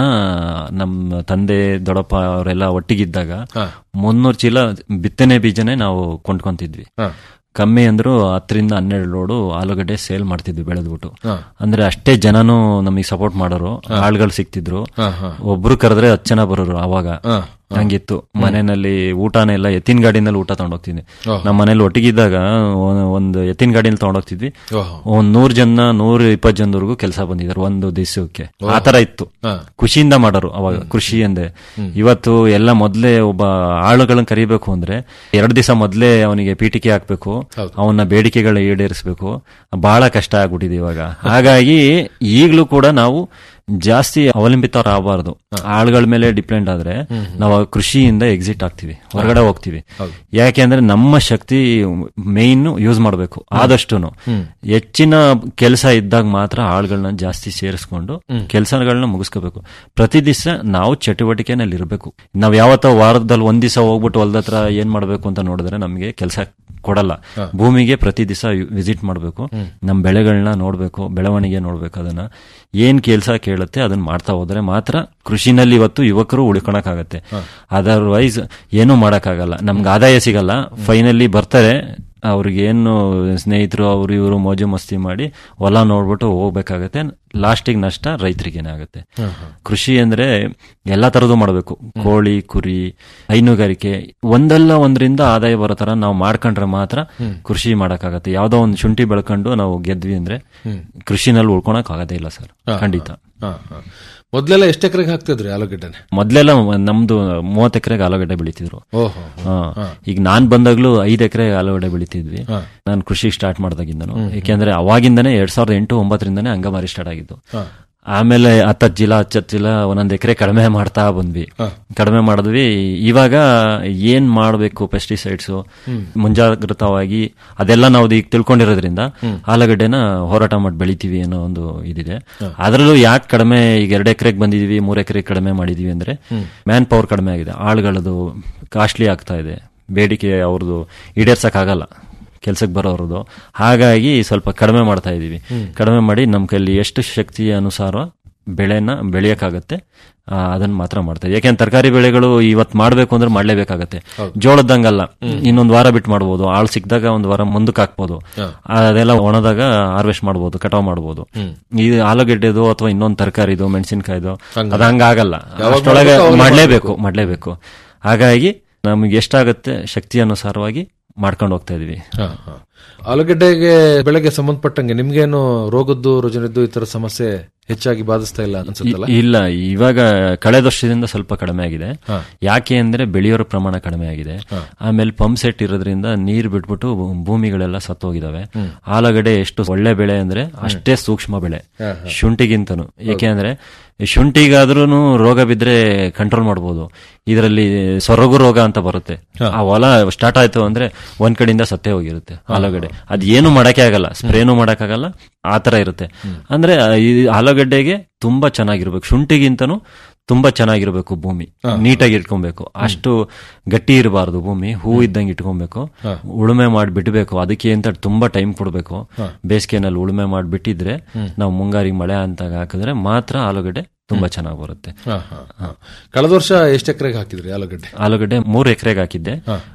S4: ನಮ್ಮ ತಂದೆ ದೊಡ್ಡಪ್ಪ ಅವರೆಲ್ಲ ಒಟ್ಟಿಗಿದ್ದಾಗ ಮುನ್ನೂರು ಚೀಲ ಬಿತ್ತನೆ ಬೀಜನೇ ನಾವು ಕೊಂಡ್ಕೊಂತಿದ್ವಿ
S3: ಹಾ.
S4: ಕಮ್ಮಿ ಅಂದ್ರು ಹತ್ತರಿಂದ ಹನ್ನೆರಡು ಲೋಡು ಆಲೂಗಡ್ಡೆ ಸೇಲ್ ಮಾಡ್ತಿದ್ವಿ ಬೆಳೆದ್ಬಿಟ್ಟು
S3: ಹಾ.
S4: ಅಂದ್ರೆ ಅಷ್ಟೇ ಜನನು ನಮಗೆ ಸಪೋರ್ಟ್ ಮಾಡೋರು ಆಳ್ಗಳು ಸಿಕ್ತಿದ್ರು
S3: ಹಾ, ಹಾ.
S4: ಒಬ್ರು ಕರೆದ್ರೆ ಹತ್ತು ಜನ ಬರೋರು ಅವಾಗ
S3: ಹಾ,
S4: ಹಂಗಿತ್ತು ಮನೆಯಲ್ಲಿ ಊಟನೆಲ್ಲ ಎತ್ತಿನ ಗಾಡಿನಲ್ಲಿ ಊಟ ತಗೊಂಡೋಗ್ತಿದ್ವಿ
S3: ಓಹೋ.
S4: ನಮ್ಮ ಮನೇಲಿ ಒಟ್ಟಿಗಿದ್ದಾಗ ಒ- ಒಂದು ಎತ್ತಿನ ಗಾಡಿನಲ್ಲಿ ತಗೊಂಡೋಗ್ತಿದ್ವಿ
S3: ಓಹೋ.
S4: ಒಂದ್ ನೂರ್ ಜನ ನೂರ ಇಪ್ಪತ್ತು ಜನದವರೆಗೂ ಕೆಲಸ ಬಂದಿದ್ದಾರೆ ಒಂದು ದಿವಸಕ್ಕೆ ಆ ತರ ಇತ್ತು
S3: ಹಾ.
S4: ಖುಷಿಯಿಂದ ಮಾಡೋರು ಅವಾಗ ಕೃಷಿ ಎಂದೆ ಇವತ್ತು ಎಲ್ಲ ಮೊದ್ಲೇ ಒಬ್ಬ ಆಳುಗಳನ್ನ ಕರಿಬೇಕು ಅಂದ್ರೆ ಎರಡ್ ದಿವಸ ಮೊದ್ಲೇ ಅವನಿಗೆ ಪೀಠಿಕೆ ಹಾಕ್ಬೇಕು ಅವನ ಬೇಡಿಕೆಗಳ ಈಡೇರಿಸಬೇಕು ಬಹಳ ಕಷ್ಟ ಆಗ್ಬಿಟ್ಟಿದೆ ಇವಾಗ ಹಾಗಾಗಿ ಈಗಲೂ ಕೂಡ ನಾವು ಜಾಸ್ತಿ ಅವಲಂಬಿತರಾಗಬಾರ್ದು ಆಳುಗಳ ಮೇಲೆ ಡಿಪೆಂಡ್ ಆದ್ರೆ ನಾವು ಆ ಕೃಷಿಯಿಂದ ಎಕ್ಸಿಟ್ ಆಗ್ತೀವಿ ಹೊರಗಡೆ ಹೋಗ್ತೀವಿ ಯಾಕೆಂದ್ರೆ ನಮ್ಮ ಶಕ್ತಿ ಮೇನ್ ಯೂಸ್ ಮಾಡಬೇಕು ಆದಷ್ಟುನು ಹೆಚ್ಚಿನ ಕೆಲಸ ಇದ್ದಾಗ ಮಾತ್ರ ಆಳುಗಳನ್ನ ಜಾಸ್ತಿ ಸೇರಿಸ್ಕೊಂಡು ಕೆಲಸಗಳನ್ನ ಮುಗಿಸ್ಕೋಬೇಕು ಪ್ರತಿ ದಿವಸ ನಾವು ಚಟುವಟಿಕೆನಲ್ಲಿ ಇರಬೇಕು ನಾವ್ ಯಾವತ್ತೋ ವಾರದಲ್ಲಿ ಒಂದ್ ದಿವಸ ಹೋಗ್ಬಿಟ್ಟು ಹೊಲ್ದತ್ರ ಏನ್ ಮಾಡ್ಬೇಕು ಅಂತ ನೋಡಿದ್ರೆ ನಮಗೆ ಕೆಲಸ ಕೊಡಲ್ಲ ಭೂಮಿಗೆ ಪ್ರತಿ ದಿವಸ ವಿಸಿಟ್ ಮಾಡಬೇಕು ನಮ್ಮ ಬೆಳೆಗಳನ್ನ ನೋಡ್ಬೇಕು ಬೆಳವಣಿಗೆ ನೋಡ್ಬೇಕು ಅದನ್ನ ಏನ್ ಕೆಲಸ ಕೇಳುತ್ತೆ ಅದನ್ನ ಮಾಡ್ತಾ ಹೋದ್ರೆ ಮಾತ್ರ ಕೃಷಿನಲ್ಲಿ ಇವತ್ತು ಯುವಕರು ಉಳ್ಕೊಳಕ್ಕಾಗತ್ತೆ ಅದರ್ವೈಸ್ ಏನೂ ಮಾಡಕ್ಕಾಗಲ್ಲ ನಮ್ಗೆ ಆದಾಯ ಸಿಗಲ್ಲ ಫೈನಲಿ ಬರ್ತಾರೆ ಅವ್ರಿಗೆ ಏನು ಸ್ನೇಹಿತರು ಅವರು ಇವರು ಮೋಜು ಮಸ್ತಿ ಮಾಡಿ ಹೊಲ ನೋಡ್ಬಿಟ್ಟು ಹೋಗ್ಬೇಕಾಗತ್ತೆ ಲಾಸ್ಟಿಗೆ ನಷ್ಟ ರೈತರಿಗೇನೆ ಆಗುತ್ತೆ ಕೃಷಿ ಅಂದ್ರೆ ಎಲ್ಲಾ ತರದ್ದು ಮಾಡಬೇಕು ಕೋಳಿ ಕುರಿ ಹೈನುಗಾರಿಕೆ ಒಂದಲ್ಲ ಒಂದರಿಂದ ಆದಾಯ ಬರೋ ತರ ನಾವು ಮಾಡ್ಕೊಂಡ್ರೆ ಮಾತ್ರ ಕೃಷಿ ಮಾಡಕ್ಕಾಗತ್ತೆ ಯಾವ್ದೋ ಒಂದು ಶುಂಠಿ ಬೆಳ್ಕೊಂಡು ನಾವು ಗೆದ್ವಿ ಅಂದ್ರೆ ಕೃಷಿನಲ್ಲಿ ಉಳ್ಕೊಳಕ್ ಆಗದೇ ಇಲ್ಲ ಸರ್ ಖಂಡಿತ
S3: ಹಾ, ಹಾ. ಮೊದ್ಲೆಲ್ಲ ಎಷ್ಟು ಎಕರೆಗೆ ಹಾಕ್ತಿದ್ರಿ ಆಲೂಗಡ್ಡೆನೆ
S4: ಮೊದ್ಲೆಲ್ಲ ನಮ್ದು ಮೂವತ್ ಎಕರೆಗೆ ಆಲೂಗಡ್ಡೆ ಬೆಳಿತಿದ್ರು
S3: ಓಹೋ
S4: ಹಾ. ಈಗ ನಾನ್ ಬಂದಾಗ್ಲೂ ಐದ್ ಎಕರೆ ಆಲೂಗಡ್ಡೆ ಬೆಳಿತಿದ್ವಿ ನಾನು ಕೃಷಿ ಸ್ಟಾರ್ಟ್ ಮಾಡ್ದಾಗಿಂದನು ಯಾಕೆಂದ್ರೆ ಅವಾಗಿಂದನೇ ಎರಡ್ ಸಾವಿರದ ಎಂಟು ಒಂಬತ್ತರಿಂದನೇ ಅಂಗಮಾರಿ ಸ್ಟಾರ್ಟ್ ಆಗಿದ್ದು ಆಮೇಲೆ ಹತ್ತತ್ತು ಚೀಲ ಹಚ್ಚತ್ತು ಚೀಲ ಒಂದೊಂದ್ ಎಕರೆ ಕಡಿಮೆ ಮಾಡ್ತಾ ಬಂದ್ವಿ ಕಡಿಮೆ ಮಾಡಿದ್ವಿ ಇವಾಗ ಏನ್ ಮಾಡಬೇಕು ಪೆಸ್ಟಿಸೈಡ್ಸ್ ಮುಂಜಾಗ್ರತವಾಗಿ ಅದೆಲ್ಲ ನಾವು ಈಗ ತಿಳ್ಕೊಂಡಿರೋದ್ರಿಂದ ಆಲೂಗಡ್ಡೆನ ಹೋರಾಟ ಮಾಡಿ ಬೆಳಿತೀವಿ ಅನ್ನೋ ಒಂದು ಇದಿದೆ ಅದರಲ್ಲೂ ಯಾಕೆ ಕಡಿಮೆ ಈಗ ಎರಡು ಎಕರೆಗೆ ಬಂದಿದೀವಿ ಮೂರ್ ಎಕರೆ ಕಡಿಮೆ ಮಾಡಿದೀವಿ ಅಂದ್ರೆ ಮ್ಯಾನ್ ಪವರ್ ಕಡಿಮೆ ಆಗಿದೆ ಆಳುಗಳದು ಕಾಸ್ಟ್ಲಿ ಆಗ್ತಾ ಇದೆ ಬೇಡಿಕೆ ಅವ್ರದ್ದು ಈಡೇರ್ಸಕ್ ಆಗಲ್ಲ ಕೆಲ್ಸಕ್ಕೆ ಬರೋರದು ಹಾಗಾಗಿ ಸ್ವಲ್ಪ ಕಡಿಮೆ ಮಾಡ್ತಾ ಇದೀವಿ ಕಡಿಮೆ ಮಾಡಿ ನಮ್ಮ ಕೈಲಿ ಎಷ್ಟು ಶಕ್ತಿಯ ಅನುಸಾರ ಬೆಳೆನ ಬೆಳೆಯಕ್ಕಾಗತ್ತೆ ಆ, ಅದನ್ನ ಮಾತ್ರ ಮಾಡ್ತಾ ಇದ್ದೀವಿ ಯಾಕೆಂದ್ರೆ ತರಕಾರಿ ಬೆಳೆಗಳು ಇವತ್ತು ಮಾಡ್ಬೇಕು ಅಂದ್ರೆ ಮಾಡ್ಲೇಬೇಕಾಗತ್ತೆ ಜೋಳದಂಗಲ್ಲ ಇನ್ನೊಂದ್ ವಾರ ಬಿಟ್ಟು ಮಾಡ್ಬೋದು ಆಳ್ ಸಿಕ್ಕಿದಾಗ ಒಂದ್ ವಾರ ಮುಂದಕ್ಕೆ ಹಾಕ್ಬೋದು ಅದೆಲ್ಲ ಒಣದಾಗ ಹಾರ್ವೆಸ್ಟ್ ಮಾಡ್ಬೋದು ಕಟಾವ್ ಮಾಡ್ಬೋದು ಈ ಆಲೂಗೆಡ್ಡೆದು ಅಥವಾ ಇನ್ನೊಂದ್ ತರಕಾರಿದು ಮೆಣಸಿನ್ಕಾಯ್ದು ಅದು ಹಂಗಾಗಲ್ಲ ಅಷ್ಟೊಳಗೆ ಮಾಡ್ಲೇಬೇಕು ಮಾಡ್ಲೇಬೇಕು ಹಾಗಾಗಿ ನಮ್ಗೆ ಎಷ್ಟಾಗುತ್ತೆ ಶಕ್ತಿ ಅನುಸಾರವಾಗಿ ಮಾಡ್ಕೊಂಡು ಹೋಗ್ತಾ ಇದೀವಿ
S3: ಹಾ, ಹಾ. ಆಲೂಗಡ್ಡೆಗೆ ಬೆಳೆಗೆ ಸಂಬಂಧಪಟ್ಟಂಗೆ ನಿಮ್ಗೇನು ರೋಗದ್ದು ರುಜಿನದ್ದು ಈ ತರ ಸಮಸ್ಯೆ ಹೆಚ್ಚಾಗಿ ಬಾಧಿಸ್ತಾ ಇಲ್ಲ ಅನ್ಸುತ್ತಲ್ಲ
S4: ಇ- ಇಲ್ಲ ಇವಾಗ ಕಳೆದ ವರ್ಷದಿಂದ ಸ್ವಲ್ಪ ಕಡಿಮೆ ಆಗಿದೆ ಯಾಕೆ ಅಂದ್ರೆ ಬೆಳೆಯೋರ ಪ್ರಮಾಣ ಕಡಿಮೆ ಆಗಿದೆ ಆಮೇಲೆ ಪಂಪ್ ಸೆಟ್ ಇರೋದ್ರಿಂದ ನೀರ್ ಬಿಟ್ಬಿಟ್ಟು ಭೂಮಿಗಳೆಲ್ಲ ಸತ್ತೋಗಿದಾವೆ ಆಲೂಗಡ್ಡೆ ಎಷ್ಟು ಒಳ್ಳೆ ಬೆಳೆ ಅಂದ್ರೆ ಅಷ್ಟೇ ಸೂಕ್ಷ್ಮ ಬೆಳೆ ಶುಂಠಿಗಿಂತನು ಯಾಕೆಂದ್ರೆ ಶುಂಠಿಗಾದ್ರೂ ರೋಗ ಬಿದ್ರೆ ಕಂಟ್ರೋಲ್ ಮಾಡ್ಬೋದು ಇದರಲ್ಲಿ ಸೊರಗು ರೋಗ ಅಂತ ಬರುತ್ತೆ ಆ ಹೊಲ ಸ್ಟಾರ್ಟ್ ಆಯ್ತು ಅಂದ್ರೆ ಒಂದ್ ಕಡೆಯಿಂದ ಸತ್ತೇ ಹೋಗಿರುತ್ತೆ ಆಲೂಗಡ್ಡೆ ಅದ್ ಏನು ಮಾಡಕ್ಕೆ ಆಗಲ್ಲ ಸ್ಪ್ರೇನು ಮಾಡಕ್ಕಾಗಲ್ಲ ಆ ತರ ಇರುತ್ತೆ ಅಂದ್ರೆ ಈ ಆಲೂಗಡ್ಡೆಗೆ ತುಂಬಾ ಚೆನ್ನಾಗಿರ್ಬೇಕು ಶುಂಠಿಗಿಂತನೂ ತುಂಬಾ ಚೆನ್ನಾಗಿರ್ಬೇಕು ಭೂಮಿ ನೀಟಾಗಿ ಇಟ್ಕೊಬೇಕು ಅಷ್ಟು ಗಟ್ಟಿ ಇರಬಾರ್ದು ಭೂಮಿ ಹೂ ಇದ್ದಂಗೆ ಇಟ್ಕೊಬೇಕು ಉಳುಮೆ ಮಾಡಿ ಬಿಡ್ಬೇಕು ಅದಕ್ಕೆ ಅಂತ ತುಂಬಾ ಟೈಮ್ ಕೊಡ್ಬೇಕು ಬೇಸಿಗೆನಲ್ಲಿ ಉಳುಮೆ ಮಾಡಿ ಬಿಟ್ಟಿದ್ರೆ ನಾವು ಮುಂಗಾರಿಗೆ ಮಳೆ ಅಂತ ಹಾಕಿದ್ರೆ ಮಾತ್ರ ಆಲೂಗಡ್ಡೆ ತುಂಬಾ ಚೆನ್ನಾಗಿ ಬರುತ್ತೆ
S3: ಹಾ, ಹಾ, ಹಾ. ಕಳೆದ ವರ್ಷ ಎಷ್ಟು ಎಕರೆಗೆ ಹಾಕಿದ್ರಿ ಆಲೂಗಡ್ಡೆ
S4: ಆಲೂಗಡ್ಡೆ ಮೂರು ಎಕರೆಗೆ ಹಾಕಿದ್ದೆ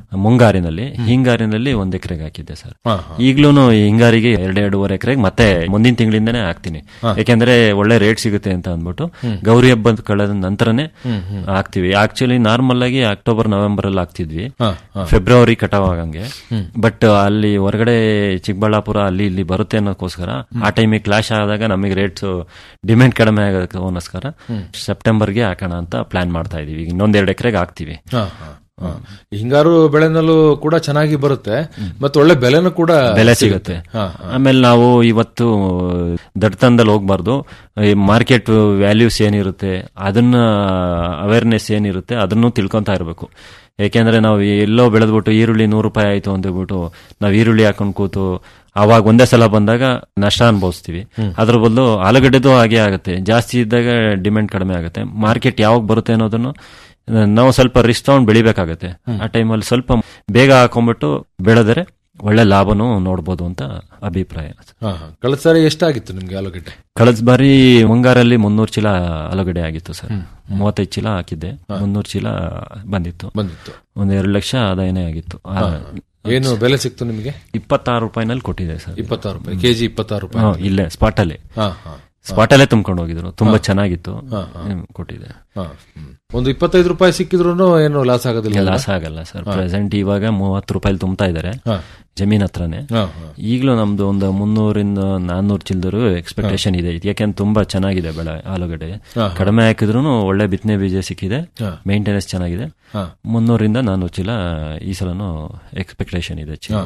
S4: ಮುಂಗಾರಿನಲ್ಲಿ ಹಿಂಗಾರಿನಲ್ಲಿ ಒಂದ್ ಎಕರೆಗೆ ಹಾಕಿದ್ದೆ ಸರ್
S3: ಹಾ, ಹಾ.
S4: ಈಗ್ಲೂ ಹಿಂಗಾರಿಗೆ ಎರಡ್ ಎರಡೂವರೆ ಎಕರೆಗೆ ಮತ್ತೆ ಮುಂದಿನ ತಿಂಗಳಿಂದನೇ ಹಾಕ್ತೀನಿ ಯಾಕೆಂದ್ರೆ ಒಳ್ಳೆ ರೇಟ್ ಸಿಗುತ್ತೆ ಅಂತ ಅಂದ್ಬಿಟ್ಟು ಗೌರಿ ಹಬ್ಬ ಕಳೆದ ನಂತರನೇ ಹಾಕ್ತಿವಿ ಆಕ್ಚುಲಿ ನಾರ್ಮಲ್ ಆಗಿ ಅಕ್ಟೋಬರ್ ನವೆಂಬರ್ ಅಲ್ಲಿ ಹಾಕ್ತಿದ್ವಿ
S3: ಹಾ,
S4: ಫೆಬ್ರವರಿ ಕಟಾವ್ ಆಗಂಗೆ ಬಟ್ ಅಲ್ಲಿ ಹೊರಗಡೆ ಚಿಕ್ಕಬಳ್ಳಾಪುರ ಅಲ್ಲಿ ಇಲ್ಲಿ ಬರುತ್ತೆ ಅನ್ನೋದಕ್ಕೋಸ್ಕರ ಆ ಟೈಮಿಗೆ ಕ್ಲಾಶ್ ಆದಾಗ ನಮಗೆ ರೇಟ್ಸ್ ಡಿಮ್ಯಾಂಡ್ ಕಡಿಮೆ ಆಗೋದಕ್ಕೋಸ್ಕರ ಸೆಪ್ಟೆಂಬರ್ಗೆ ಹಾಕೋಣ ಅಂತ ಪ್ಲಾನ್ ಮಾಡ್ತಾ ಇದೀವಿ ಈಗ ಇನ್ನೊಂದೆರಡು ಎಕರೆಗೆ ಹಾಕ್ತಿವಿ
S3: ಹಾ, ಹಾ, ಹಾ. ಹಿಂಗಾರು ಬೆಳೆನಲ್ಲೂ ಕೂಡ ಚೆನ್ನಾಗಿ ಬರುತ್ತೆ ಮತ್ತೆ ಒಳ್ಳೆ ಬೆಲೆನೂ ಕೂಡ
S4: ಬೆಲೆ ಸಿಗುತ್ತೆ
S3: ಹಾ,
S4: ಆಮೇಲೆ ನಾವು ಇವತ್ತು ದಡ್ತನದಲ್ಲಿ ಹೋಗ್ಬಾರ್ದು ಈ ಮಾರ್ಕೆಟ್ ವ್ಯಾಲ್ಯೂಸ್ ಏನಿರುತ್ತೆ ಅದನ್ನ ಅವೇರ್ನೆಸ್ ಏನಿರುತ್ತೆ ಅದನ್ನು ತಿಳ್ಕೊಂತಾ ಇರಬೇಕು ಯಾಕೆಂದ್ರೆ ನಾವು ಎಲ್ಲೋ ಬೆಳೆದ್ಬಿಟ್ಟು ಈರುಳ್ಳಿ ನೂರು ರೂಪಾಯಿ ಆಯ್ತು ಅಂತ ಹೇಳ್ಬಿಟ್ಟು ನಾವು ಈರುಳ್ಳಿ ಹಾಕೊಂಡು ಕೂತು ಅವಾಗ ಒಂದೇ ಸಲ ಬಂದಾಗ ನಷ್ಟ ಅನುಭವಿಸ್ತೀವಿ ಅದ್ರ ಬದಲು ಆಲೂಗಡ್ಡೆದು ಹಾಗೆ ಆಗುತ್ತೆ ಜಾಸ್ತಿ ಇದ್ದಾಗ ಡಿಮ್ಯಾಂಡ್ ಕಡಿಮೆ ಆಗುತ್ತೆ ಮಾರ್ಕೆಟ್ ಯಾವಾಗ ಬರುತ್ತೆ ಅನ್ನೋದನ್ನು ನಾವು ಸ್ವಲ್ಪ ರಿಸ್ಕ್ ತಗೊಂಡು ಬೆಳಿಬೇಕಾಗತ್ತೆ ಆ ಟೈಮಲ್ಲಿ ಸ್ವಲ್ಪ ಬೇಗ ಹಾಕೊಂಡ್ಬಿಟ್ಟು ಬೆಳೆದರೆ ಒಳ್ಳೆ ಲಾಭನೂ ನೋಡ್ಬೋದು ಅಂತ ಅಭಿಪ್ರಾಯ
S3: ಹಾ, ಹಾ. ಕಳೆದ ಸಾರಿ ಎಷ್ಟಾಗಿತ್ತು ನಿಮ್ಗೆ ಆಲೂಗಡ್ಡೆ
S4: ಕಳೆದ ಬಾರಿ ಮುಂಗಾರಲ್ಲಿ ಮುನ್ನೂರು ಚೀಲ ಆಲೂಗಡ್ಡೆ ಆಗಿತ್ತು ಸರ್ ಮೂವತ್ತೈದು ಚೀಲ ಹಾಕಿದ್ದೆ ಮುನ್ನೂರು ಚೀಲ ಬಂದಿತ್ತು
S3: ಬಂದಿತ್ತು
S4: ಒಂದ್ ಎರಡು ಲಕ್ಷ ಆದಾಯನೇ ಆಗಿತ್ತು ಆ,
S3: ಏನು ಬೆಲೆ ಸಿಕ್ತು ನಿಮಗೆ
S4: ಇಪ್ಪತ್ತಾರು ರೂಪಾಯಿನಲ್ಲಿ ಕೊಟ್ಟಿದೆ ಸರ್
S3: ಇಪ್ಪತ್ತಾರು ರೂಪಾಯಿ ಕೆಜಿ ಇಪ್ಪತ್ತಾರು ರೂಪಾಯಿ
S4: ಹಾ, ಇಲ್ಲೇ ಸ್ಪಾಟಲ್ಲೇ
S3: ಹಾ, ಹಾ,
S4: ಸ್ಪಾಟಲ್ಲೇ ತುಂಬ್ಕೊಂಡು ಹೋಗಿದ್ರು ತುಂಬಾ ಚೆನ್ನಾಗಿತ್ತು ಹ್ಮ್, ಕೊಟ್ಟಿದೆ
S3: ಹಾ. ಹ್ಮ್. ಒಂದು ಇಪ್ಪತ್ತೈದು ರೂಪಾಯಿ ಸಿಕ್ಕಿದ್ರು ಏನು ಲಾಸ್ ಆಗೋದಿಲ್ಲ
S4: ಲಾಸ್ ಆಗಲ್ಲ ಸರ್ ಪ್ರೆಸೆಂಟ್ ಇವಾಗ ಮೂವತ್ತು ರೂಪಾಯಿ ತುಂಬ್ತಾ ಇದಾರೆ
S3: ಹಾ.
S4: ಜಮೀನ್ ಹತ್ರನೇ
S3: ಹಾ, ಹಾ.
S4: ಈಗಲೂ ನಮ್ದು ಒಂದು ಮುನ್ನೂರಿಂದ ನಾನ್ನೂರು ಚಿಲ್ದರು ಎಕ್ಸ್ಪೆಕ್ಟೇಷನ್ ಇದೆ ಯಾಕೆಂದ್ರೆ ತುಂಬಾ ಚೆನ್ನಾಗಿದೆ ಬೆಳೆ ಆಲೂಗಡ್ಡೆ ಕಡಿಮೆ ಹಾಕಿದ್ರು ಒಳ್ಳೆ ಬಿತ್ತನೆ ಬೀಜ ಸಿಕ್ಕಿದೆ ಮೇಂಟೆನೆನ್ಸ್ ಚೆನ್ನಾಗಿದೆ
S3: ಹಾ.
S4: ಮುನ್ನೂರಿಂದ ನಾನ್ನೂರು ಚೀಲ ಈ ಸಲನು ಎಕ್ಸ್ಪೆಕ್ಟೇಷನ್ ಇದೆ ಚೀಲ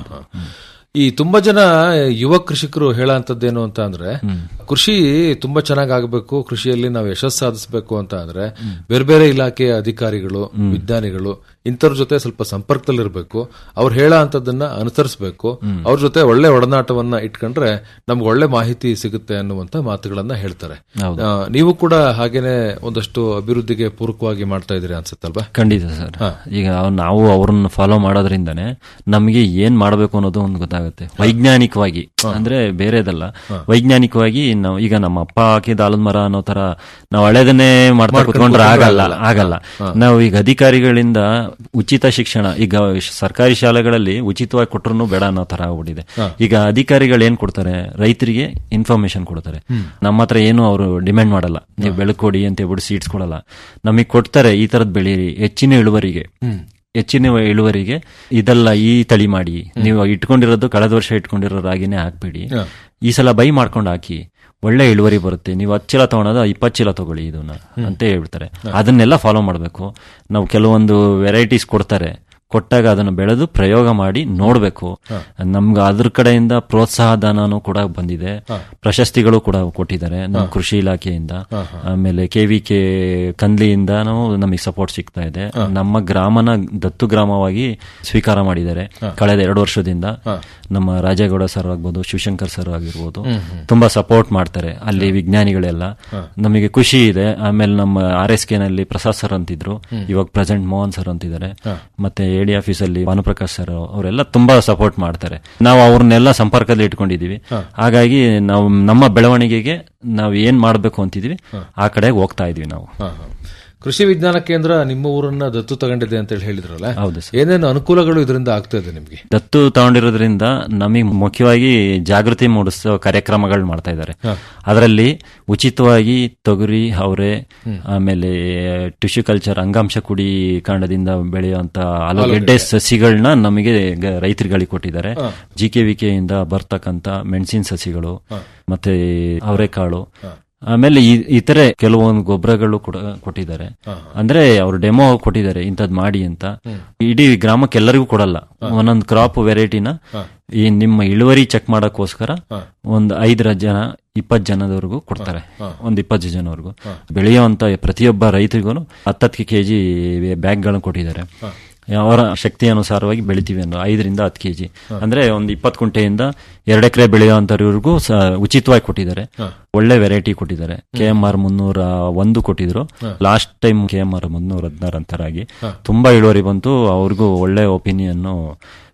S3: ಈ ತುಂಬಾ ಜನ ಯುವ ಕೃಷಿಕರು ಹೇಳೋಂಥದ್ದೇನು ಅಂತ ಅಂದ್ರೆ ಕೃಷಿ ತುಂಬಾ ಚೆನ್ನಾಗಿ ಆಗಬೇಕು ಕೃಷಿಯಲ್ಲಿ ನಾವು ಯಶಸ್ಸು ಸಾಧಿಸಬೇಕು ಅಂತ ಅಂದ್ರೆ ಬೇರೆ ಬೇರೆ ಇಲಾಖೆಯ ಅಧಿಕಾರಿಗಳು ವಿಜ್ಞಾನಿಗಳು ಇಂಥವ್ರ ಜೊತೆ ಸ್ವಲ್ಪ ಸಂಪರ್ಕದಲ್ಲಿರ್ಬೇಕು ಅವ್ರು ಹೇಳೋ ಅಂತದನ್ನ ಅನುಸರಿಸಬೇಕು ಅವ್ರ ಜೊತೆ ಒಳ್ಳೆ ಒಡನಾಟವನ್ನ ಇಟ್ಕೊಂಡ್ರೆ ನಮ್ಗೆ ಒಳ್ಳೆ ಮಾಹಿತಿ ಸಿಗುತ್ತೆ ಅನ್ನುವಂತ ಮಾತುಗಳನ್ನ ಹೇಳ್ತಾರೆ ಆ, ನೀವು ಕೂಡ ಹಾಗೇನೆ ಒಂದಷ್ಟು ಅಭಿವೃದ್ಧಿಗೆ ಪೂರಕವಾಗಿ ಮಾಡ್ತಾ ಇದ್ದೀರಿ ಅನ್ಸುತ್ತಲ್ವಾ
S4: ಖಂಡಿತ ಸರ್ ಈಗ ಅವ್- ನಾವು ಅವ್ರನ್ನ ಫಾಲೋ ಮಾಡೋದ್ರಿಂದನೇ ನಮಗೆ ಏನ್ ಮಾಡಬೇಕು ಅನ್ನೋದು ಒಂದು ಗೊತ್ತಾಗುತ್ತೆ ವೈಜ್ಞಾನಿಕವಾಗಿ ಅಂದ್ರೆ ಬೇರೆದಲ್ಲ ವೈಜ್ಞಾನಿಕವಾಗಿ ನಾವು ಈಗ ನಮ್ಮ ಅಪ್ಪ ಹಾಕಿದ ಆಲದ ಮರ ಅನ್ನೋ ತರ ನಾವು ಹಳೆದನ್ನೇ ಮಾಡ್ತಾ ಕುತ್ಕೊಂಡ್ರೆ ಆಗಲ್ಲ ಆಗಲ್ಲ ನಾವು ಈಗ ಅಧಿಕಾರಿಗಳಿಂದ ಉಚಿತ ಶಿಕ್ಷಣ ಈಗ ಶ- ಸರ್ಕಾರಿ ಶಾಲೆಗಳಲ್ಲಿ ಉಚಿತವಾಗಿ ಕೊಟ್ಟರು ಬೇಡ ಅನ್ನೋ ತರ ಆಗ್ಬಿಟ್ಟಿದೆ ಈಗ ಅಧಿಕಾರಿಗಳು ಏನ್ ಕೊಡ್ತಾರೆ ರೈತರಿಗೆ ಇನ್ಫಾರ್ಮೇಶನ್ ಕೊಡ್ತಾರೆ ನಮ್ಮ ಹತ್ರ ಏನು ಅವರು ಡಿಮ್ಯಾಂಡ್ ಮಾಡಲ್ಲ ನೀವು ಬೆಳಕೊಡಿ ಅಂತ ಹೇಳ್ಬಿಟ್ಟು ಸೀಟ್ಸ್ ಕೊಡಲ್ಲ ನಮಗೆ ಕೊಡ್ತಾರೆ ಈ ತರದ್ ಬೆಳೀರಿ ಹೆಚ್ಚಿನ ಇಳುವರಿಗೆ ಹೆಚ್ಚಿನ ಇಳುವರಿಗೆ ಇದೆಲ್ಲ ಈ ತಳಿ ಮಾಡಿ ನೀವು ಇಟ್ಕೊಂಡಿರೋದು ಕಳೆದ ವರ್ಷ ಇಟ್ಕೊಂಡಿರೋ ರಾಗಿನೇ ಹಾಕ್ಬೇಡಿ ಈ ಸಲ ಬೈ ಮಾಡ್ಕೊಂಡು ಹಾಕಿ ಒಳ್ಳೆ ಇಳುವರಿ ಬರುತ್ತೆ ನೀವು ಹತ್ತು ಚೀಲ ತಗೊಳೋದು ಇಪ್ಪತ್ತು ಚೀಲ ತಗೊಳ್ಳಿ ಇದನ್ನ ಅಂತ ಹೇಳ್ತಾರೆ ಅದನ್ನೆಲ್ಲ ಫಾಲೋ ಮಾಡಬೇಕು ನಾವು ಕೆಲವೊಂದು ವೆರೈಟೀಸ್ ಕೊಡ್ತಾರೆ ಕೊಟ್ಟಾಗ ಅದನ್ನು ಬೆಳೆದು ಪ್ರಯೋಗ ಮಾಡಿ ನೋಡ್ಬೇಕು ನಮ್ಗೆ ಅದ್ರ ಕಡೆಯಿಂದ ಪ್ರೋತ್ಸಾಹ ಧನನೂ ಕೂಡ ಬಂದಿದೆ ಪ್ರಶಸ್ತಿಗಳು ಕೂಡ ಕೊಟ್ಟಿದ್ದಾರೆ ನಮ್ಮ ಕೃಷಿ ಇಲಾಖೆಯಿಂದ ಆಮೇಲೆ ಕೆ ವಿ ಕೆ ಕಂದ್ಲಿಯಿಂದ ನಮಗೆ ಸಪೋರ್ಟ್ ಸಿಗ್ತಾ ಇದೆ ನಮ್ಮ ಗ್ರಾಮನ ದತ್ತು ಗ್ರಾಮವಾಗಿ ಸ್ವೀಕಾರ ಮಾಡಿದ್ದಾರೆ ಕಳೆದ ಎರಡು ವರ್ಷದಿಂದ ನಮ್ಮ ರಾಜೇಗೌಡ ಸರ್ ಆಗ್ಬೋದು ಶಿವಶಂಕರ್ ಸರ್ ಆಗಿರ್ಬೋದು ತುಂಬಾ ಸಪೋರ್ಟ್ ಮಾಡ್ತಾರೆ ಅಲ್ಲಿ ವಿಜ್ಞಾನಿಗಳೆಲ್ಲ ನಮಗೆ ಖುಷಿ ಇದೆ ಆಮೇಲೆ ನಮ್ಮ ಆರ್ ಎಸ್ ಕೆ ನಲ್ಲಿ ಪ್ರಸಾದ್ ಸರ್ ಅಂತಿದ್ರು ಇವಾಗ ಪ್ರೆಸೆಂಟ್ ಮೋಹನ್ ಸರ್ ಅಂತಿದ್ದಾರೆ ಮತ್ತೆ ಎಡಿ ಆಫೀಸ್ ಅಲ್ಲಿ ಭಾನುಪ್ರಕಾಶ್ ಸರ್ ಅವರೆಲ್ಲ ತುಂಬಾ ಸಪೋರ್ಟ್ ಮಾಡ್ತಾರೆ ನಾವು ಅವ್ರನ್ನೆಲ್ಲ ಸಂಪರ್ಕದಲ್ಲಿ ಇಟ್ಕೊಂಡಿದೀವಿ ಹಾಗಾಗಿ ನಾವು ನಮ್ಮ ಬೆಳವಣಿಗೆಗೆ ನಾವು ಏನ್ ಮಾಡ್ಬೇಕು ಅಂತಿದೀವಿ ಆ ಕಡೆಗೆ ಹೋಗ್ತಾ ಇದೀವಿ ನಾವು
S3: ಹಾ, ಹಾ. ಕೃಷಿ ವಿಜ್ಞಾನ ಕೇಂದ್ರ ನಿಮ್ಮ ಊರನ್ನ ದತ್ತು ತಗೊಂಡಿದೆ ಅಂತ ಹೇಳಿ ಹೇಳಿದ್ರಲ್ಲ
S4: ಹೌದು ಸರ್
S3: ಏನೇನು ಅನುಕೂಲಗಳು ಇದರಿಂದ ಆಗ್ತಾ ಇದೆ ನಿಮ್ಗೆ
S4: ದತ್ತು ತಗೊಂಡಿರೋದ್ರಿಂದ ನಮಗೆ ಮುಖ್ಯವಾಗಿ ಜಾಗೃತಿ ಮೂಡಿಸೋ ಕಾರ್ಯಕ್ರಮಗಳು ಮಾಡ್ತಾ ಇದ್ದಾರೆ ಅದರಲ್ಲಿ ಉಚಿತವಾಗಿ ತೊಗರಿ ಅವರೆ ಆಮೇಲೆ ಟಿಶ್ಯೂ ಕಲ್ಚರ್ ಅಂಗಾಂಶ ಕುಡಿ ಕಾಂಡದಿಂದ ಬೆಳೆಯುವಂತ ಆಲೂಗೆಡ್ಡೆ ಸಸಿಗಳನ್ನ ನಮಗೆ ಗ- ರೈತರುಗಳಿಗೆ ಕೊಟ್ಟಿದ್ದಾರೆ ಜಿ ಕೆ ವಿ ಇಂದ ಬರ್ತಕ್ಕಂತ ಮೆಣಸಿನ ಸಸಿಗಳು ಮತ್ತೆ ಅವರೆಕಾಳು ಆಮೇಲೆ ಈ- ಇತರೆ ಕೆಲವೊಂದು ಗೊಬ್ಬರಗಳು ಕೂಡ ಕೊಟ್ಟಿದ್ದಾರೆ ಅಂದ್ರೆ ಅವ್ರು ಡೆಮೋ ಕೊಟ್ಟಿದ್ದಾರೆ ಇಂಥದ್ ಮಾಡಿ ಅಂತ ಇಡೀ ಗ್ರಾಮಕ್ಕೆ ಎಲ್ಲರಿಗೂ ಕೊಡಲ್ಲ ಒಂದೊಂದು ಕ್ರಾಪ್ ವೆರೈಟಿನ ಈ ನಿಮ್ಮ ಇಳುವರಿ ಚೆಕ್ ಮಾಡಕ್ಕೋಸ್ಕರ ಒಂದ್ ಐದರ ಜನ ಇಪ್ಪತ್ ಜನದವರೆಗೂ ಕೊಡ್ತಾರೆ ಒಂದ್ ಇಪ್ಪತ್ತು ಜನವರೆಗೂ ಬೆಳೆಯುವಂತ ಪ್ರತಿಯೊಬ್ಬ ರೈತರಿಗೂ ಹತ್ತತ್ತು ಕೆಜಿ ಬ್ಯಾಗ್ಗಳನ್ನು ಕೊಟ್ಟಿದ್ದಾರೆ ಅವರ ಶಕ್ತಿ ಅನುಸಾರವಾಗಿ ಬೆಳಿತೀವಿ ಅನ್ನೋ ಐದರಿಂದ ಹತ್ತು ಕೆಜಿ ಅಂದ್ರೆ ಒಂದು ಇಪ್ಪತ್ತು ಕುಂಟೆಯಿಂದ ಎರಡು ಎಕರೆ ಬೆಳೆಯುವಂತವ್ರಿಗೂ ಉಚಿತವಾಗಿ ಕೊಟ್ಟಿದ್ದಾರೆ ಒಳ್ಳೆ ವೆರೈಟಿ ಕೊಟ್ಟಿದ್ದಾರೆ ಕೆ ಎಂ ಆರ್ ಮುನ್ನೂರ ಒಂದು ಕೊಟ್ಟಿದ್ರು last time K M R ಮುನ್ನೂರ ಹದಿನಾರು ಅಂತರಾಗಿ ತುಂಬಾ ಇಳುವರಿ ಬಂತು ಅವ್ರಿಗೂ ಒಳ್ಳೆ ಒಪಿನಿಯನ್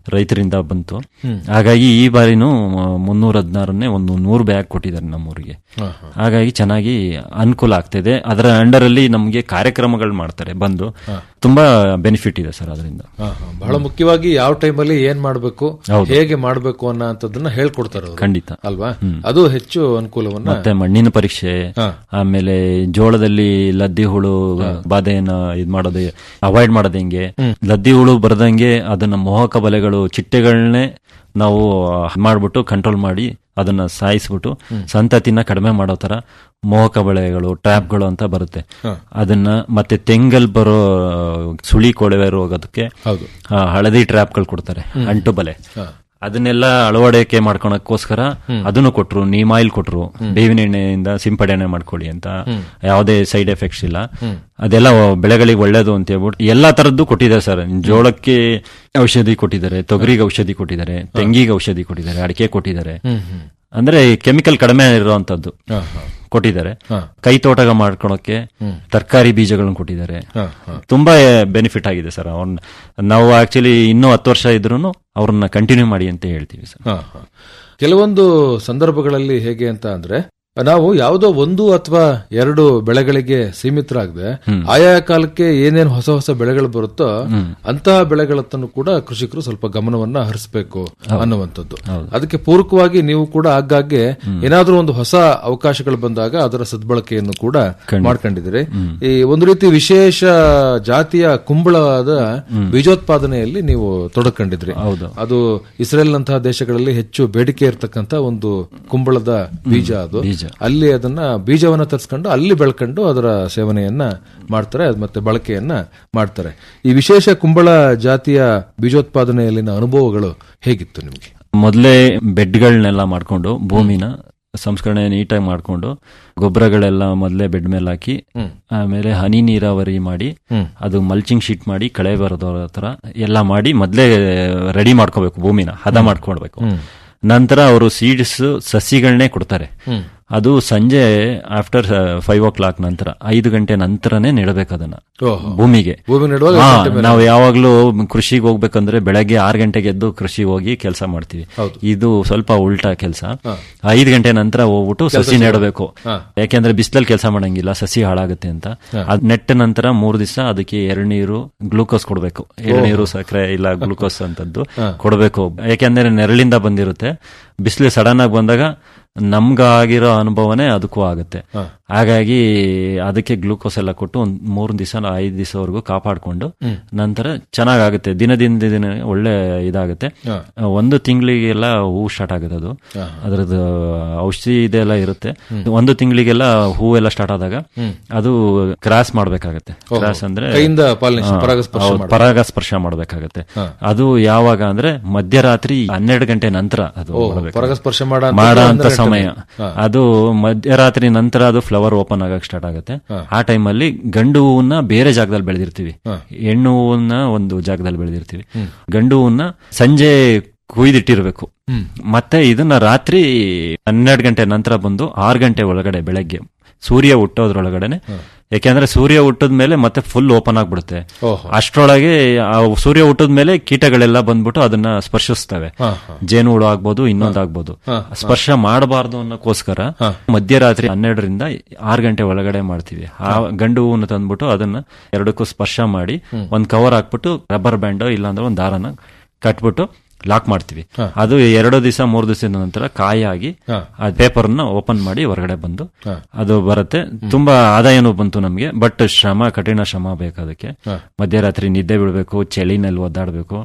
S4: ರೈತರಿಂದ ಬಂತು ಹಾಗಾಗಿ ಈ ಬಾರಿನೂ ಮುನ್ನೂರ ಹದಿನಾರನ್ನೇ ಒಂದು ನೂರು ಬ್ಯಾಗ್ ಕೊಟ್ಟಿದ್ದಾರೆ ನಮ್ಮೂರಿಗೆ ಹಾಗಾಗಿ ಚೆನ್ನಾಗಿ ಅನುಕೂಲ ಆಗ್ತಿದೆ ಅದರ ಅಂಡರ್ ಅಲ್ಲಿ ನಮಗೆ ಕಾರ್ಯಕ್ರಮಗಳು ಮಾಡ್ತಾರೆ ಬಂದು ತುಂಬಾ ಬೆನಿಫಿಟ್ ಇದೆ ಸರ್ ಅದರಿಂದ
S3: ಹಾ, ಹಾ. ಬಹಳ ಮುಖ್ಯವಾಗಿ ಯಾವ ಟೈಮಲ್ಲಿ ಏನ್ ಮಾಡಬೇಕು
S4: ಹೌದು.
S3: ಹೇಗೆ ಮಾಡಬೇಕು ಅನ್ನೋಂಥದ್ದನ್ನ ಹೇಳ್ಕೊಡ್ತಾರೆ ಅವ್ರು.
S4: ಖಂಡಿತ
S3: ಅಲ್ವಾ ಅದು ಹೆಚ್ಚು ಅನುಕೂಲವನ್ನ
S4: ಮತ್ತೆ ಮಣ್ಣಿನ ಪರೀಕ್ಷೆ
S3: ಹಾ.
S4: ಆಮೇಲೆ ಜೋಳದಲ್ಲಿ ಲದ್ದಿ ಹುಳು ಬಾಧೆಯನ್ನ ಇದ್ ಮಾಡೋದು ಅವಾಯ್ಡ್ ಮಾಡೋದು ಹೆಂಗೆ ಲದ್ದಿ ಹುಳು ಬರ್ದಂಗೆ ಅದನ್ನ ಮೋಹಕ ಬಲೆಗಳು ಚಿಟ್ಟೆಗಳನ್ನೇ ನಾವು ಮಾಡ್ಬಿಟ್ಟು ಕಂಟ್ರೋಲ್ ಮಾಡಿ ಅದನ್ನ ಸಾಯಿಸ್ಬಿಟ್ಟು ಸಂತತಿನ ಕಡಿಮೆ ಮಾಡೋ ತರ ಮೋಹಕ ಬಳೆಗಳು ಟ್ರ್ಯಾಪ್ಗಳು ಅಂತ ಬರುತ್ತೆ ಅದನ್ನ ಮತ್ತೆ ತೆಂಗಲ್ ಬರೋ ಸುಳಿ ಕೊಳವೆ ರೋಗದಕ್ಕೆ
S3: ಹೌದು
S4: ಆ, ಹಳದಿ ಟ್ರ್ಯಾಪ್ಗಳು ಕೊಡ್ತಾರೆ ಅಂಟು ಬಲೆ ಅದನ್ನೆಲ್ಲ ಅಳವಡಿಕೆ ಮಾಡ್ಕೊಳಕ್ಕೋಸ್ಕರ ಅದನ್ನು ಕೊಟ್ರು ನೀಮಾಯಿಲ್ ಕೊಟ್ರು ಬೇವಿನ ಎಣ್ಣೆಯಿಂದ ಸಿಂಪಡಣೆ ಮಾಡ್ಕೊಳ್ಳಿ ಅಂತ ಯಾವುದೇ ಸೈಡ್ ಎಫೆಕ್ಟ್ಸ್ ಇಲ್ಲ ಅದೆಲ್ಲ ಬೆಳೆಗಳಿಗೆ ಒಳ್ಳೇದು ಅಂತ ಹೇಳ್ಬಿಟ್ಟು ಎಲ್ಲಾ ತರದ್ದು ಕೊಟ್ಟಿದ್ದಾರೆ ಸರ್ ಜೋಳಕ್ಕೆ ಔಷಧಿ ಕೊಟ್ಟಿದ್ದಾರೆ ತೊಗರಿಗೆ ಔಷಧಿ ಕೊಟ್ಟಿದ್ದಾರೆ ತೆಂಗಿಗೆ ಔಷಧಿ ಕೊಟ್ಟಿದ್ದಾರೆ ಅಡಿಕೆ ಕೊಟ್ಟಿದ್ದಾರೆ ಅಂದ್ರೆ ಕೆಮಿಕಲ್ ಕಡಿಮೆ ಇರುವಂತದ್ದು
S3: ಹಾ, ಹಾ.
S4: ಕೊಟ್ಟಿದ್ದಾರೆ
S3: ಹಾ.
S4: ಕೈ ತೋಟಗ ಮಾಡ್ಕೊಳಕ್ಕೆ ತರಕಾರಿ ಬೀಜಗಳನ್ನು ಕೊಟ್ಟಿದ್ದಾರೆ
S3: ಹಾ, ಹಾ.
S4: ತುಂಬಾ ಬೆನಿಫಿಟ್ ಆಗಿದೆ ಸರ್ ಅವ್ರನ್ನ ನಾವು ಆಕ್ಚುಲಿ ಇನ್ನೂ ಹತ್ತು ವರ್ಷ ಇದ್ರೂ ಅವ್ರನ್ನ ಕಂಟಿನ್ಯೂ ಮಾಡಿ ಅಂತ ಹೇಳ್ತೀವಿ ಸರ್
S3: ಹಾ, ಹಾ. ಕೆಲವೊಂದು ಸಂದರ್ಭಗಳಲ್ಲಿ ಹೇಗೆ ಅಂತ ಅಂದ್ರೆ ನಾವು ಯಾವುದೋ ಒಂದು ಅಥವಾ ಎರಡು ಬೆಳೆಗಳಿಗೆ ಸೀಮಿತರಾಗದೆ ಆಯಾ ಕಾಲಕ್ಕೆ ಏನೇನು ಹೊಸ ಹೊಸ ಬೆಳೆಗಳು ಬರುತ್ತೋ ಅಂತಹ ಬೆಳೆಗಳತ್ತನ್ನು ಕೂಡ ಕೃಷಿಕರು ಸ್ವಲ್ಪ ಗಮನವನ್ನ ಹರಿಸಬೇಕು ಅನ್ನುವಂಥದ್ದು ಅದಕ್ಕೆ ಪೂರಕವಾಗಿ ನೀವು ಕೂಡ ಆಗಾಗ್ಗೆ ಏನಾದ್ರೂ ಒಂದು ಹೊಸ ಅವಕಾಶಗಳು ಬಂದಾಗ ಅದರ ಸದ್ಬಳಕೆಯನ್ನು ಕೂಡ ಮಾಡ್ಕೊಂಡಿದ್ದೀರಿ ಈ ಒಂದು ರೀತಿ ವಿಶೇಷ ಜಾತಿಯ ಕುಂಬಳದ ಬೀಜೋತ್ಪಾದನೆಯಲ್ಲಿ ನೀವು ತೊಡಕೊಂಡಿದ್ರಿ
S4: ಹೌದು.
S3: ಅದು ಇಸ್ರೇಲ್ ನಂತಹ ದೇಶಗಳಲ್ಲಿ ಹೆಚ್ಚು ಬೇಡಿಕೆ ಇರತಕ್ಕಂತ ಒಂದು ಕುಂಬಳದ ಬೀಜ ಅದು
S4: ಬೀಜ.
S3: ಅಲ್ಲಿ ಅದನ್ನ ಬೀಜವನ್ನ ತರಿಸ್ಕೊಂಡು ಅಲ್ಲಿ ಬೆಳ್ಕೊಂಡು ಅದರ ಸೇವನೆಯನ್ನ ಮಾಡ್ತಾರೆ ಅದ್ ಮತ್ತೆ ಬಳಕೆಯನ್ನ ಮಾಡ್ತಾರೆ ಈ ವಿಶೇಷ ಕುಂಬಳ ಜಾತಿಯ ಬೀಜೋತ್ಪಾದನೆಯಲ್ಲಿನ ಅನುಭವಗಳು ಹೇಗಿತ್ತು ನಿಮಗೆ
S4: ಮೊದಲೇ ಬೆಡ್ಗಳನ್ನೆಲ್ಲ ಮಾಡ್ಕೊಂಡು ಭೂಮಿನ ಸಂಸ್ಕರಣೆ ನೀಟಾಗಿ ಮಾಡ್ಕೊಂಡು ಗೊಬ್ಬರಗಳೆಲ್ಲ ಮೊದಲೇ ಬೆಡ್ ಮೇಲೆ ಹಾಕಿ ಆಮೇಲೆ ಹನಿ ನೀರಾವರಿ ಮಾಡಿ ಅದು ಮಲ್ಚಿಂಗ್ ಶೀಟ್ ಮಾಡಿ ಕಳೆ ಬರೋದ್ರ ತರ ಎಲ್ಲ ಮಾಡಿ ಮೊದಲೇ ರೆಡಿ ಮಾಡ್ಕೋಬೇಕು ಭೂಮಿನ ಹದ ಮಾಡ್ಕೊಳ್ಬೇಕು ನಂತರ ಅವರು ಸೀಡ್ಸ್ ಸಸಿಗಳನ್ನೇ ಕೊಡ್ತಾರೆ ಅದು ಸಂಜೆ ಆಫ್ಟರ್ ಫೈವ್ ಓ ಕ್ಲಾಕ್ ನಂತರ ಐದು ಗಂಟೆ ನಂತರನೇ ನೆಡಬೇಕು ಅದನ್ನ
S3: ಓಹೋ.
S4: ಭೂಮಿಗೆ
S3: ಭೂಮಿ ನೆಡುವಾಗ
S4: ಹಾ,
S3: ಗಂಟೆ ಮೇಲೆ-
S4: ನಾವು ಯಾವಾಗ್ಲೂ ಕೃಷಿಗೆ ಹೋಗ್ಬೇಕಂದ್ರೆ ಬೆಳಗ್ಗೆ ಆರು ಗಂಟೆಗೆ ಎದ್ದು ಕೃಷಿಗೆ ಹೋಗಿ ಕೆಲಸ ಮಾಡ್ತೀವಿ ಇದು ಸ್ವಲ್ಪ ಉಲ್ಟಾ ಕೆಲಸ ಐದು ಗಂಟೆ ನಂತರ ಹೋಗ್ಬಿಟ್ಟು ಸಸಿ ನೆಡಬೇಕು ಯಾಕೆಂದ್ರೆ ಬಿಸಿಲಲ್ಲಿ ಕೆಲಸ ಮಾಡಂಗಿಲ್ಲ ಸಸಿ ಹಾಳಾಗುತ್ತೆ ಅಂತ ಅದ್ ನೆಟ್ಟ ನಂತರ ಮೂರ್ ದಿವಸ ಅದಕ್ಕೆ ಎಳ್ನೀರು ಗ್ಲೂಕೋಸ್ ಕೊಡ್ಬೇಕು ಎಳ್ನೀರು ಸಕ್ಕರೆ ಇಲ್ಲ ಗ್ಲೂಕೋಸ್ ಅಂತದ್ದು ಕೊಡ್ಬೇಕು ಯಾಕೆಂದ್ರೆ ನೆರಳಿಂದ ಬಂದಿರುತ್ತೆ ಬಿಸಿಲು ಸಡನ್ ಆಗಿ ಬಂದಾಗ ನಮ್ಗಾಗಿರೋ ಅನುಭವನೇ ಅದಕ್ಕೂ ಆಗುತ್ತೆ ಹಾಗಾಗಿ ಅದಕ್ಕೆ ಗ್ಲೂಕೋಸ್ ಎಲ್ಲ ಕೊಟ್ಟು ಒಂದ್ ಮೂರ್ ದಿವಸ ಐದು ದಿವಸವರೆಗೂ ಕಾಪಾಡ್ಕೊಂಡು ನಂತರ ಚೆನ್ನಾಗಾಗುತ್ತೆ ದಿನದಿಂದ ದಿನ ಒಳ್ಳೆ ಇದಾಗುತ್ತೆ ಒಂದು ತಿಂಗಳಿಗೆಲ್ಲ ಹೂ ಸ್ಟಾರ್ಟ್ ಆಗುತ್ತೆ ಅದು ಅದ್ರದ್ದು ಔಷಧಿ ಇದೆಲ್ಲ ಇರುತ್ತೆ ಒಂದು ತಿಂಗಳಿಗೆಲ್ಲ ಹೂವೆಲ್ಲ ಸ್ಟಾರ್ಟ್ ಆದಾಗ ಅದು ಕ್ರಾಸ್ ಮಾಡ್ಬೇಕಾಗತ್ತೆ ಕ್ರಾಸ್ ಅಂದ್ರೆ
S3: ಕೈಯಿಂದ ಪಾಲನೆ
S4: ಹಾ,
S3: ಪರಾಗಸ್ಪರ್ಶ
S4: ಹೌದು, ಪರಾಗಸ್ಪರ್ಶ ಮಾಡ್ಬೇಕಾಗತ್ತೆ ಅದು ಯಾವಾಗ ಅಂದ್ರೆ ಮಧ್ಯರಾತ್ರಿ ಹನ್ನೆರಡು ಗಂಟೆ ನಂತರ ಅದು ಮಾಡ್ಬೇಕು.
S3: ಪರಾಗಸ್ಪರ್ಶ ಮಾಡ
S4: ಮಾಡೋ ಅಂತ ಸಮಯ ಅದು ಮಧ್ಯರಾತ್ರಿ ನಂತರ ಅದು ಫ್ಲವರ್ ಓಪನ್ ಆಗಕ್ ಸ್ಟಾರ್ಟ್ ಆಗುತ್ತೆ ಆ ಟೈಮಲ್ಲಿ ಗಂಡು ಹೂವನ್ನ ಬೇರೆ ಜಾಗದಲ್ಲಿ ಬೆಳೆದಿರ್ತೀವಿ ಹೆಣ್ಣು ಹೂವನ್ನ ಒಂದು ಜಾಗದಲ್ಲಿ ಬೆಳೆದಿರ್ತೀವಿ ಗಂಡು ಹೂವನ್ನ ಸಂಜೆ ಕುಯ್ದಿಟ್ಟಿರ್ಬೇಕು ಮತ್ತೆ ಇದನ್ನ ರಾತ್ರಿ ಹನ್ನೆರಡು ಗಂಟೆ ನಂತರ ಬಂದು ಆರು ಗಂಟೆ ಒಳಗಡೆ ಬೆಳಗ್ಗೆ ಸೂರ್ಯ ಹುಟ್ಟೋದ್ರೊಳಗಡೆನೆ ಯಾಕೆಂದ್ರೆ ಸೂರ್ಯ ಹುಟ್ಟದ ಮೇಲೆ ಮತ್ತೆ ಫುಲ್ ಓಪನ್ ಆಗ್ಬಿಡುತ್ತೆ
S3: ಓಹೋ.
S4: ಅಷ್ಟರೊಳಗೆ ಆ ಸೂರ್ಯ ಹುಟ್ಟದ ಮೇಲೆ ಕೀಟಗಳೆಲ್ಲ ಬಂದ್ಬಿಟ್ಟು ಅದನ್ನ ಸ್ಪರ್ಶಿಸ್ತವೆ ಜೇನು ಹುಳು ಆಗ್ಬೋದು ಇನ್ನೊಂದು ಆಗ್ಬೋದು ಸ್ಪರ್ಶ ಮಾಡಬಾರ್ದು ಅನ್ನೋಕ್ಕೋಸ್ಕರ ಮಧ್ಯರಾತ್ರಿ ಹನ್ನೆರಡರಿಂದ ಆರು ಗಂಟೆ ಒಳಗಡೆ ಮಾಡ್ತೀವಿ ಆ ಗಂಡು ಹೂವನ್ನ ತಂದ್ಬಿಟ್ಟು ಅದನ್ನ ಎರಡಕ್ಕೂ ಸ್ಪರ್ಶ ಮಾಡಿ ಒಂದ್ ಕವರ್ ಹಾಕ್ಬಿಟ್ಟು ರಬ್ಬರ್ ಬ್ಯಾಂಡ್ ಇಲ್ಲಾಂದ್ರೆ ಒಂದ್ ದಾರನ ಕಟ್ಬಿಟ್ಟು ಲಾಕ್ ಮಾಡ್ತೀವಿ ಅದು ಎರಡು ದಿವಸ ಮೂರು ದಿವಸದ ನಂತರ ಕಾಯಾಗಿ ಆ ಪೇಪರ್ ನ ಓಪನ್ ಮಾಡಿ ಹೊರಗಡೆ ಬಂದು ಅದು ಬರುತ್ತೆ ತುಂಬಾ ಆದಾಯನೂ ಬಂತು ನಮ್ಗೆ ಬಟ್ ಶ್ರಮ ಕಠಿಣ ಶ್ರಮ ಬೇಕು ಅದಕ್ಕೆ ಮಧ್ಯರಾತ್ರಿ ನಿದ್ದೆ ಬಿಡಬೇಕು ಚಳಿನಲ್ಲಿ ಒದ್ದಾಡಬೇಕು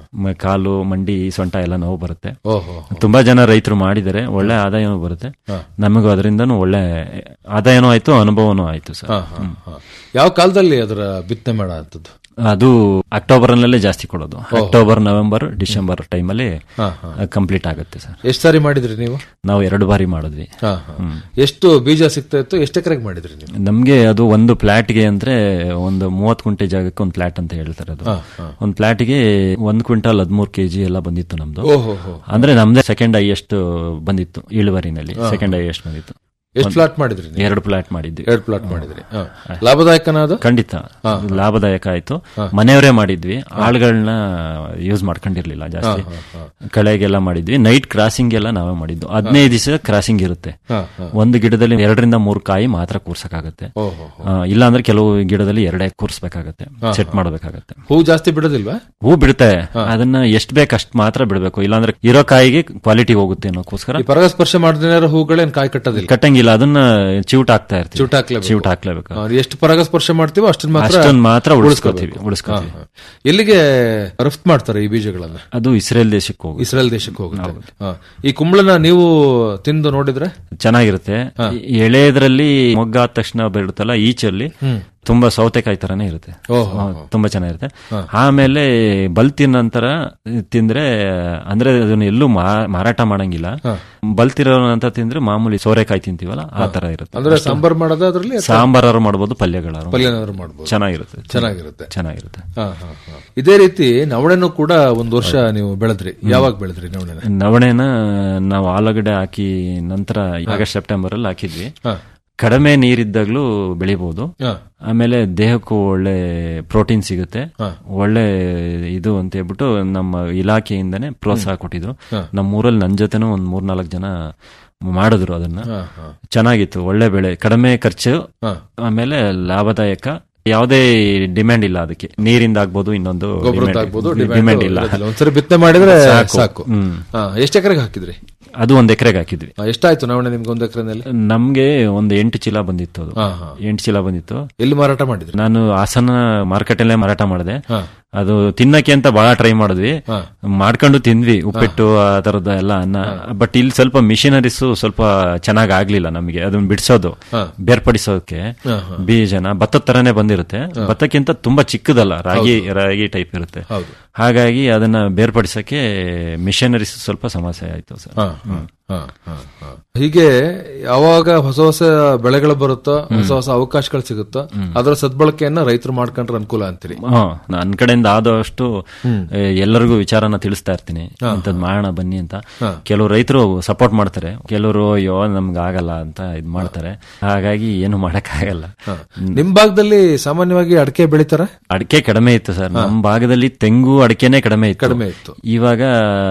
S4: ಕಾಲು ಮಂಡಿ ಸೊಂಟ ಎಲ್ಲ ನೋವು ಬರುತ್ತೆ
S3: ಓಹೋ
S4: ತುಂಬಾ ಜನ ರೈತರು ಮಾಡಿದ್ದಾರೆ ಒಳ್ಳೆ ಆದಾಯನೂ ಬರುತ್ತೆ ನಮಗೂ ಅದರಿಂದನೂ ಒಳ್ಳೆ ಆದಾಯನೂ ಆಯ್ತು ಅನುಭವನೂ ಆಯ್ತು ಸರ್
S3: ಹಾ, ಹಾ, ಹಾ. ಯಾವ ಕಾಲದಲ್ಲಿ ಅದರ ಬಿತ್ತನೆ ಮಾಡೋ ಅಂತದ್ದು
S4: ಅದು ಅಕ್ಟೋಬರ್ ನಲ್ಲೇ ಜಾಸ್ತಿ ಕೊಡೋದು ಅಕ್ಟೋಬರ್ ನವೆಂಬರ್ ಡಿಸೆಂಬರ್ ಟೈಮಲ್ಲಿ ಕಂಪ್ಲೀಟ್ ಆಗುತ್ತೆ ಸರ್
S3: ಎಷ್ಟು ಸಾರಿ ಮಾಡಿದ್ರಿ ನೀವು
S4: ನಾವು ಎರಡು ಬಾರಿ ಮಾಡಿದ್ವಿ
S3: ಹಾ, ಹಾ. ಎಷ್ಟು ಬೀಜ ಸಿಗ್ತಾ ಇತ್ತು ಎಷ್ಟು ಎಕರೆಗೆ ಮಾಡಿದ್ರಿ ನೀವು
S4: ನಮ್ಗೆ ಅದು ಒಂದು ಫ್ಲಾಟ್ಗೆ ಅಂದ್ರೆ ಒಂದು ಮೂವತ್ ಕುಂಟೆ ಜಾಗಕ್ಕೆ ಒಂದು ಫ್ಲಾಟ್ ಅಂತ ಹೇಳ್ತಾರೆ ಅದು ಒಂದು ಫ್ಲಾಟ್ಗೆ ಒಂದ್ ಕ್ವಿಂಟಲ್ ಹದಿಮೂರು ಕೆಜಿ ಎಲ್ಲ ಬಂದಿತ್ತು ನಮ್ದು
S3: ಓಹೋ ಹೋ
S4: ಅಂದ್ರೆ ನಮ್ದೇ ಸೆಕೆಂಡ್ ಹೈಯೆಸ್ಟ್ ಬಂದಿತ್ತು ಇಳುವರಿನಲ್ಲಿ ಸೆಕೆಂಡ್ ಹೈಯೆಸ್ಟ್ ಬಂದಿತ್ತು
S3: ಎಷ್ಟು ಪ್ಲಾಟ್ ಮಾಡಿದ್ರಿ ನೀವು?
S4: ಎರಡು ಪ್ಲಾಟ್ ಮಾಡಿದ್ವಿ
S3: ಎರಡು ಪ್ಲಾಟ್ ಮಾಡಿದ್ರಿ ಹ. ಲಾಭದಾಯಕನ ಅದು
S4: ಖಂಡಿತ ಲಾಭದಾಯಕ ಆಯ್ತು ಮನೆಯವರೇ ಮಾಡಿದ್ವಿ ಆಳುಗಳನ್ನ ಯೂಸ್ ಮಾಡ್ಕೊಂಡಿರ್ಲಿಲ್ಲ ಜಾಸ್ತಿ ಕಳೆಗೆಲ್ಲ ಮಾಡಿದ್ವಿ ನೈಟ್ ಕ್ರಾಸಿಂಗ್ ಎಲ್ಲ ನಾವೇ ಮಾಡಿದ್ದು ಹದಿನೈದು ದಿವಸ ಕ್ರಾಸಿಂಗ್ ಇರುತ್ತೆ
S3: ಹ, ಹ.
S4: ಒಂದು ಗಿಡದಲ್ಲಿ ಎರಡರಿಂದ ಮೂರು ಕಾಯಿ ಮಾತ್ರ ಕೂರ್ಸಕ್ಕಾಗತ್ತೆ
S3: ಓಹೋ
S4: ಆ, ಇಲ್ಲ ಅಂದ್ರೆ ಕೆಲವು ಗಿಡದಲ್ಲಿ ಎರಡೇ ಕೂರ್ಸ್ಬೇಕಾಗತ್ತೆ ಸೆಟ್ ಮಾಡಬೇಕಾಗತ್ತೆ
S3: ಹೂ ಜಾಸ್ತಿ ಬಿಡೋದಿಲ್ವಾ
S4: ಹೂ ಬಿಡುತ್ತೆ ಅದನ್ನ ಎಷ್ಟ್ ಬೇಕು ಅಷ್ಟ್ ಮಾತ್ರ ಬಿಡಬೇಕು ಇಲ್ಲಾಂದ್ರೆ ಇರೋ ಕಾಯಿಗೆ ಕ್ವಾಲಿಟಿ ಹೋಗುತ್ತೆ ಅನ್ನೋಕ್ಕೋಸ್ಕರ
S3: ಈ ಪರಾಗಸ್ಪರ್ಶ ಮಾಡದಿರೋ ಹೂಗಳೇನ್ ಕಾಯಿ ಕಟ್ಟೋದಿಲ್ಲ
S4: ಕಟ್ಟಂಗಿಲ್ಲ ಅದನ್ನ ಚಿವುಟ್ ಹಾಕ್ತಾ ಇರ್ತೀವಿ
S3: ಚಿವುಟ್ ಹಾಕ್ಲೇಬೇಕು.
S4: ಚಿವುಟ್ ಹಾಕ್ಲೇಬೇಕು
S3: ಹ, ಎಷ್ಟು ಪರಾಗಸ್ಪರ್ಶ ಮಾಡ್ತೀವೋ ಅಷ್ಟನ್ನ ಮಾತ್ರ
S4: ಅಷ್ಟೊಂದ್ ಮಾತ್ರ ಉಳಿಸ್ಕೋತೀವಿ
S3: ಉಳಿಸ್ಕೋಬೇಕು.
S4: ಉಳಿಸ್ಕೋತೀವಿ
S3: ಹ, ಹ. ಎಲ್ಲಿಗೆ ರಫ್ತು ಮಾಡ್ತಾರೆ ಈ ಬೀಜಗಳನ್ನ
S4: ಅದು ಇಸ್ರೇಲ್ ದೇಶಕ್ಕೆ ಹೋಗುತ್ತೆ
S3: ಇಸ್ರೇಲ್ ದೇಶಕ್ಕೆ ಹೋಗುತ್ತೆ ಹ. ಈ ಕುಂಬಳನ ನೀವು ತಿಂದು ನೋಡಿದ್ರೆ
S4: ಚೆನ್ನಾಗಿರುತ್ತೆ ಎಳೆದ್ರಲ್ಲಿ ಮೊಗ್ಗಾದ ತಕ್ಷಣ ಬಿಡುತ್ತಲ್ಲ ಈಚಲ್ಲಿ ತುಂಬಾ ಸೌತೆಕಾಯಿ ತರನೇ ಇರುತ್ತೆ
S3: ಓಹೋ.
S4: ಹ, ತುಂಬಾ ಚೆನ್ನಾಗಿರುತ್ತೆ ಆಮೇಲೆ ಬಲ್ತಿನ ನಂತರ ತಿಂದ್ರೆ ಅಂದ್ರೆ ಅದನ್ನ ಎಲ್ಲೂ ಮಾ- ಮಾರಾಟ ಮಾಡಂಗಿಲ್ಲ ಬಲ್ತಿರೋ ನಂತರ ತಿಂದ್ರೆ ಮಾಮೂಲಿ ಸೋರೆಕಾಯಿ ತಿಂತೀವಲ್ಲ ಆ ತರ ಇರುತ್ತೆ
S3: ಅಂದ್ರೆ ಸಾಂಬಾರ್ ಮಾಡೋದು ಅದ್ರಲ್ಲಿ
S4: ಸಾಂಬಾರು ಮಾಡ್ಬೋದು ಪಲ್ಯಗಳಾರು
S3: ಪಲ್ಯನಾದ್ರು ಮಾಡ್ಬೋದು
S4: ಚೆನ್ನಾಗಿರುತ್ತೆ
S3: ಚೆನ್ನಾಗಿರುತ್ತೆ
S4: ಚೆನ್ನಾಗಿರುತ್ತೆ
S3: ಹ, ಹ, ಹ. ಇದೇ ರೀತಿ ನವಣೆನೂ ಕೂಡ ಒಂದ್ ವರ್ಷ ನೀವು ಬೆಳೆದ್ರಿ ಯಾವಾಗ ಬೆಳೆದ್ರಿ ನವಣೆನ
S4: ನವಣೆನ ನಾವು ಆಲೂಗಡ್ಡೆ ಹಾಕಿ ನಂತರ ಆಗಸ್ಟ್ ಸೆಪ್ಟೆಂಬರ್ ಅಲ್ಲಿ ಹಾಕಿದ್ವಿ
S3: ಹ.
S4: ಕಡಿಮೆ ನೀರಿದ್ದಾಗ್ಲೂ ಬೆಳಿಬಹುದು
S3: ಹ.
S4: ಆಮೇಲೆ ದೇಹಕ್ಕೂ ಒಳ್ಳೆ ಪ್ರೋಟೀನ್ ಸಿಗುತ್ತೆ
S3: ಹ.
S4: ಒಳ್ಳೆ ಇದು ಅಂತ ಹೇಳ್ಬಿಟ್ಟು ನಮ್ಮ ಇಲಾಖೆಯಿಂದನೇ ಪ್ರೋತ್ಸಾಹ ಕೊಟ್ಟಿದ್ರು ನಮ್ಮ ಊರಲ್ಲಿ ನನ್ನ ಜೊತೆನೂ ಒಂದ್ ಮೂರ್ನಾಲ್ಕು ಜನ ಮಾಡಿದ್ರು ಅದನ್ನ
S3: ಹ, ಹ.
S4: ಚೆನ್ನಾಗಿತ್ತು ಒಳ್ಳೆ ಬೆಳೆ ಕಡಿಮೆ ಖರ್ಚು
S3: ಹ.
S4: ಆಮೇಲೆ ಲಾಭದಾಯಕ ಯಾವುದೇ ಡಿಮ್ಯಾಂಡ್ ಇಲ್ಲ ಅದಕ್ಕೆ ನೀರಿಂದ ಆಗ್ಬೋದು ಇನ್ನೊಂದು
S3: ಗೊಬ್ಬರದ್ದಾಗ್ಬೋದು
S4: ಡಿಮ್ಯಾಂಡ್ ಇಲ್ಲ
S3: ಒಂದ್ಸರಿ ಬಿತ್ತನೆ ಮಾಡಿದ್ರೆ
S4: ಸಾಕು.
S3: ಸಾಕು
S4: ಹ್ಮ್.
S3: ಹ, ಎಷ್ಟ್ ಎಕರೆಗೆ ಹಾಕಿದ್ರಿ
S4: ಅದು ಒಂದ್ ಎಕರೆಗೆ ಹಾಕಿದ್ವಿ
S3: ಹ, ಎಷ್ಟಾಯ್ತು ನವಣೆ ನಿಮ್ಗೆ ಒಂದ್ ಎಕರೆನಲ್ಲಿ
S4: ನಮ್ಗೆ ಒಂದು ಎಂಟು ಚೀಲ ಬಂದಿತ್ತು ಅದು
S3: ಹಾ ಹಾ
S4: ಎಂಟು ಚೀಲ ಬಂದಿತ್ತು
S3: ಎಲ್ಲಿ ಮಾರಾಟ ಮಾಡಿದ್ರಿ
S4: ನಾನು ಹಾಸನ ಮಾರ್ಕೆಟ್ ಅಲ್ಲೇ ಮಾರಾಟ ಮಾಡಿದೆ
S3: ಹಾ.
S4: ಅದು ತಿನ್ನಕ್ಕೆ ಅಂತ ಬಹಳ ಟ್ರೈ ಮಾಡಿದ್ವಿ
S3: ಹಾ.
S4: ಮಾಡ್ಕೊಂಡು ತಿಂದ್ವಿ ಉಪ್ಪಿಟ್ಟು ಆ ತರದ ಎಲ್ಲ ಅನ್ನ ಬಟ್ ಇಲ್ಲಿ ಸ್ವಲ್ಪ ಮಿಷಿನರೀಸ್ ಸ್ವಲ್ಪ ಚೆನ್ನಾಗ್ ಆಗ್ಲಿಲ್ಲ ನಮಗೆ ಅದನ್ನ ಬಿಡಿಸೋದು
S3: ಹಾ.
S4: ಬೇರ್ಪಡಿಸೋಕೆ
S3: ಹಾ, ಹಾ.
S4: ಬೀಜನ ಭತ್ತದ ತರನೇ ಬಂದಿರುತ್ತೆ ಭತ್ತಕ್ಕಿಂತ ತುಂಬಾ ಚಿಕ್ಕದಲ್ಲ ರಾಗಿ ರಾಗಿ ಟೈಪ್ ಇರುತ್ತೆ
S3: ಹೌದು
S4: ಹಾಗಾಗಿ ಅದನ್ನ ಬೇರ್ಪಡಿಸಕ್ಕೆ ಮಿಷನರೀಸ್ ಸ್ವಲ್ಪ ಸಮಸ್ಯೆ ಆಯ್ತು ಸರ್
S3: ಹ, ಹ, ಹ, ಹ, ಹ. ಹೀಗೆ ಯಾವಾಗ ಹೊಸ ಹೊಸ ಬೆಳೆಗಳು ಬರುತ್ತೋ ಹೊಸ ಹೊಸ ಅವಕಾಶಗಳು ಸಿಗುತ್ತೋ ಅದರ ಸದ್ಬಳಕೆಯನ್ನ ರೈತರು ಮಾಡ್ಕೊಂಡ್ರೆ ಅನುಕೂಲ ಅಂತೀರಿ
S4: ಹಾ ನನ್ನ ಕಡೆಯಿಂದ ಆದಷ್ಟು ಏ, ಎಲ್ಲರಿಗೂ ವಿಚಾರನ ತಿಳಿಸ್ತಾ ಇರ್ತೀನಿ ಇಂಥದ್ ಮಾಡೋಣ ಬನ್ನಿ ಅಂತ ಕೆಲವು ರೈತರು ಸಪೋರ್ಟ್ ಮಾಡ್ತಾರೆ ಕೆಲವರು ಅಯ್ಯೋ ನಮ್ಗೆ ಆಗಲ್ಲ ಅಂತ ಇದ್ ಮಾಡ್ತಾರೆ ಹಾಗಾಗಿ ಏನು ಮಾಡಕ್ ಆಗಲ್ಲ
S3: ಹ. ನಿಮ್ ಭಾಗದಲ್ಲಿ ಸಾಮಾನ್ಯವಾಗಿ ಅಡಕೆ ಬೆಳಿತಾರ
S4: ಅಡಿಕೆ ಕಡಿಮೆ ಇತ್ತು ಸರ್ ನಮ್ಮ ಭಾಗದಲ್ಲಿ ತೆಂಗು ಅಡಿಕೆನೆ ಕಡಿಮೆ ಇತ್ತು
S3: ಕಡಿಮೆ ಇತ್ತು
S4: ಇವಾಗ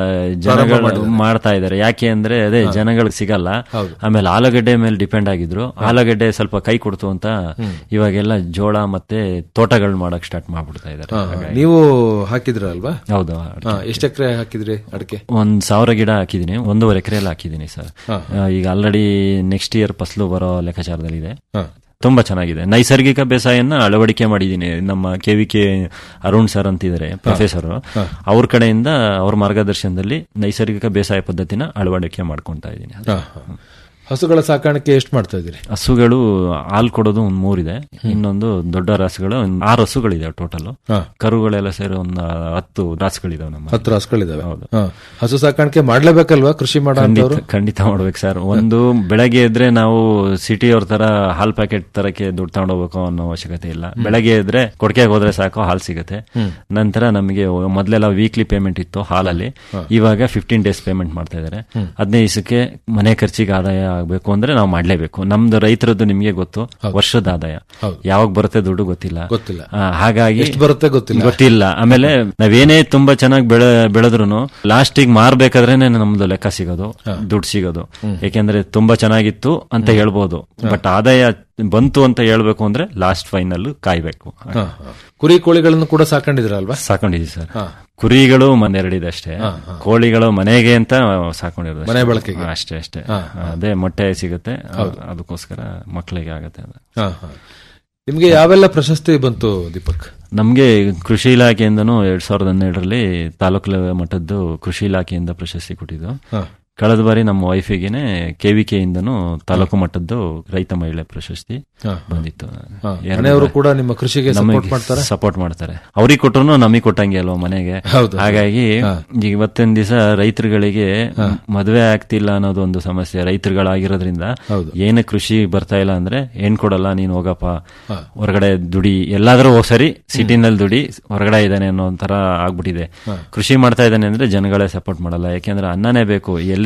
S4: ಜನಗಳು ಮಾಡ್ತಾ ಇದ್ದಾರೆ ಯಾಕೆ ಅಂದ್ರೆ ಅದೇ ಜನಗಳಿಗೆ ಸಿಗಲ್ಲ ಆಮೇಲೆ ಆಲೂಗಡ್ಡೆ ಮೇಲೆ ಡಿಪೆಂಡ್ ಆಗಿದ್ರು ಆಲೂಗಡ್ಡೆ ಸ್ವಲ್ಪ ಕೈ ಕೊಡ್ತು ಅಂತ ಇವಾಗೆಲ್ಲ ಜೋಳ ಮತ್ತೆ ತೋಟಗಳು ಮಾಡಕ್ ಸ್ಟಾರ್ಟ್ ಮಾಡ್ಬಿಡ್ತಾ ಇದ್ದಾರೆ
S3: ಹ, ಹ. ನೀವು ಹಾಕಿದ್ರ ಅಲ್ವಾ
S4: ಹೌದು
S3: ಹ, ಎಷ್ಟ್ ಎಕರೆ ಹಾಕಿದ್ರಿ ಅಡಕೆ
S4: ಒಂದ್ ಸಾವಿರ ಗಿಡ ಹಾಕಿದೀನಿ ಒಂದೂವರೆ ಎಕರೆಯಲ್ಲಿ ಹಾಕಿದೀನಿ ಸರ್ ಆ, ಈಗ ಆಲ್ರೆಡಿ ನೆಕ್ಸ್ಟ್ ಇಯರ್ ಫಸಲು ಬರೋ ಲೆಕ್ಕಾಚಾರದಲ್ಲಿದೆ
S3: ಹ.
S4: ತುಂಬಾ ಚೆನ್ನಾಗಿದೆ ನೈಸರ್ಗಿಕ ಬೇಸಾಯನ ಅಳವಡಿಕೆ ಮಾಡಿದ್ದೀನಿ ನಮ್ಮ K V K Arun sir ಅಂತಿದ್ದಾರೆ ಪ್ರೊಫೆಸರ್ ಅವ್ರ ಕಡೆಯಿಂದ ಅವ್ರ ಮಾರ್ಗದರ್ಶನದಲ್ಲಿ ನೈಸರ್ಗಿಕ ಬೇಸಾಯ ಪದ್ಧತಿನ ಅಳವಡಿಕೆ ಮಾಡ್ಕೊಂತಾ ಇದ್ದೀನಿ
S3: ಹ, ಹ. ಹಸುಗಳ ಸಾಕಾಣಿಕೆ ಎಷ್ಟು ಮಾಡ್ತಾ ಇದ್ದೀರಿ
S4: ಹಸುಗಳು ಹಾಲು ಕೊಡೋದು ಒಂದ್ ಮೂರಿದೆ ಇನ್ನೊಂದು ದೊಡ್ಡ ರಾಸುಗಳು ಒಂದ್ ಆರು ಹಸುಗಳಿದೆ ಟೋಟಲ್
S3: ಹ.
S4: ಕರುಗಳೆಲ್ಲ ಸೇರಿ ಒಂದು ಹತ್ತು ರಾಸುಗಳಿದಾವೆ ನಮ್ಮ
S3: ಹತ್ತು ಹಸುಗಳಿದಾವೆ ಹ. ಹಸು ಸಾಕಾಣಿಕೆ ಮಾಡ್ಲೇಬೇಕಲ್ವಾ ಕೃಷಿ ಮಾಡೋ
S4: ಖಂಡಿತ ಖಂಡಿತ ಮಾಡ್ಬೇಕು ಸರ್ ಒಂದು ಬೆಳಗ್ಗೆ ಎದ್ರೆ ನಾವು ಸಿಟಿ ಅವ್ರ ತರ ಹಾಲ್ ಪ್ಯಾಕೆಟ್ ತರಕ್ಕೆ ದುಡ್ಡು ತಗೊಂಡೋಗ್ಬೇಕು ಅನ್ನೋ ಅವಶ್ಯಕತೆ ಇಲ್ಲ ಬೆಳಗ್ಗೆ ಎದ್ರೆ ಕೊಡ್ಕೆಗೆ ಹೋದ್ರೆ ಸಾಕು ಹಾಲ್ ಸಿಗುತ್ತೆ ನಂತರ ನಮಗೆ ಮೊದಲೆಲ್ಲ ವೀಕ್ಲಿ ಪೇಮೆಂಟ್ ಇತ್ತು ಹಾಲಲ್ಲಿ ಇವಾಗ ಫಿಫ್ಟೀನ್ ಡೇಸ್ ಪೇಮೆಂಟ್ ಮಾಡ್ತಾ ಇದಾರೆ ಹದಿನೈದು ದಿವಸಕ್ಕೆ ಮನೆ ಖರ್ಚಿಗೆ ಆದಾಯ ಆಗ್ಬೇಕು ಅಂದ್ರೆ ನಾವು ಮಾಡ್ಲೇಬೇಕು ನಮ್ದು ರೈತರದ್ದು ನಿಮ್ಗೆ ಗೊತ್ತು ವರ್ಷದ ಆದಾಯ ಯಾವಾಗ ಬರುತ್ತೆ ದುಡ್ಡು ಗೊತ್ತಿಲ್ಲ
S3: ಗೊತ್ತಿಲ್ಲ
S4: ಆ, ಹಾಗಾಗಿ
S3: ಎಷ್ಟು ಬರುತ್ತೆ ಗೊತ್ತಿಲ್ಲ
S4: ಗೊತ್ತಿಲ್ಲ ಆಮೇಲೆ ನಾವೇನೇ ತುಂಬಾ ಚೆನ್ನಾಗಿ ಬೆಳೆ ಬೆಳೆದ್ರು ಲಾಸ್ಟಿಗೆ ಮಾರ್ಬೇಕಾದ್ರೇನೆ ನಮ್ದು ಲೆಕ್ಕ ಸಿಗೋದು ದುಡ್ಡು ಸಿಗೋದು ಯಾಕೆಂದ್ರೆ ತುಂಬಾ ಚೆನ್ನಾಗಿತ್ತು ಅಂತ ಹೇಳ್ಬೋದು ಬಟ್ ಆದಾಯ ಬಂತು ಅಂತ ಹೇಳ್ಬೇಕು ಅಂದ್ರೆ ಲಾಸ್ಟ್ ಫೈನಲ್ ಕಾಯ್ಬೇಕು
S3: ಹ, ಹ. ಕುರಿ ಕೋಳಿಗಳನ್ನು ಕೂಡ ಸಾಕೊಂಡಿದ್ರಲ್ವಾ
S4: ಸಾಕೊಂಡಿದೀವಿ ಸರ್ ಕುರಿಗಳು ಒಂದೆರಡಿದೆ ಅಷ್ಟೇ ಕೋಳಿಗಳು ಮನೆಗೆ ಅಂತ ಸಾಕೊಂಡಿರೋದು ಅಷ್ಟೇ.
S3: ಮನೆ ಬಳಕೆಗೆ.
S4: ಅಷ್ಟೇ ಅಷ್ಟೇ ಅದೇ ಮೊಟ್ಟೆ ಸಿಗುತ್ತೆ ಅದಕ್ಕೋಸ್ಕರ ಮಕ್ಕಳಿಗೆ ಆಗತ್ತೆ ಅದು
S3: ಹ, ಹ. ನಿಮ್ಗೆ ಯಾವೆಲ್ಲ ಪ್ರಶಸ್ತಿ ಬಂತು ದೀಪಕ್
S4: ನಮಗೆ ಕೃಷಿ ಇಲಾಖೆಯಿಂದನೂ ಎರಡ್ ಸಾವಿರದ ಹನ್ನೆರಡರಲ್ಲಿ ತಾಲೂಕು ಲೆವೆಲ್ ಮಟ್ಟದ್ದು ಕೃಷಿ ಇಲಾಖೆಯಿಂದ ಪ್ರಶಸ್ತಿ ಕೊಟ್ಟಿದ್ದು
S3: ಹ.
S4: ಕಳೆದ ಬಾರಿ ನಮ್ಮ ವೈಫಿಗೆನೆ ಕೆವಿಕೆ ಇಂದನೂ ತಾಲೂಕು ಮಟ್ಟದ್ದು ರೈತ ಮಹಿಳೆ ಪ್ರಶಸ್ತಿ
S3: ಹ.
S4: ಬಂದಿತ್ತು
S3: ಹ. ಮನೆಯವರು ಕೂಡ ನಿಮ್ಮ ಕೃಷಿಗೆ ಸಪೋರ್ಟ್ ಮಾಡ್ತಾರೆ
S4: ಸಪೋರ್ಟ್ ಮಾಡ್ತಾರೆ ಅವ್ರಿಗೆ ಕೊಟ್ಟರು ನಮಗೆ ಕೊಟ್ಟಂಗೆ ಅಲ್ವಾ ಮನೆಗೆ
S3: ಹೌದು.
S4: ಹಾಗಾಗಿ ಈಗ ಇವತ್ತಿನ ದಿವಸ ರೈತರುಗಳಿಗೆ ಮದುವೆ ಆಗ್ತಿಲ್ಲ ಅನ್ನೋದು ಒಂದು ಸಮಸ್ಯೆ ರೈತರುಗಳಾಗಿರೋದ್ರಿಂದ
S3: ಹೌದು.
S4: ಏನು ಕೃಷಿ ಬರ್ತಾ ಇಲ್ಲ ಅಂದ್ರೆ ಏನ್ ಕೊಡಲ್ಲ ನೀನ್ ಹೋಗಪ್ಪ ಹೊರಗಡೆ ದುಡಿ ಎಲ್ಲಾದ್ರೂ ಹೋಗ್ ಸರಿ ಸಿಟಿನಲ್ಲಿ ದುಡಿ ಹೊರಗಡೆ ಇದ್ದಾನೆ ಅನ್ನೋ ಒಂಥರ ಆಗ್ಬಿಟ್ಟಿದೆ ಕೃಷಿ ಮಾಡ್ತಾ ಇದ್ದಾನೆ ಅಂದ್ರೆ ಜನಗಳೇ ಸಪೋರ್ಟ್ ಮಾಡಲ್ಲ ಯಾಕೆಂದ್ರೆ ಅನ್ನನೇ ಬೇಕು ಎಲ್ಲಿ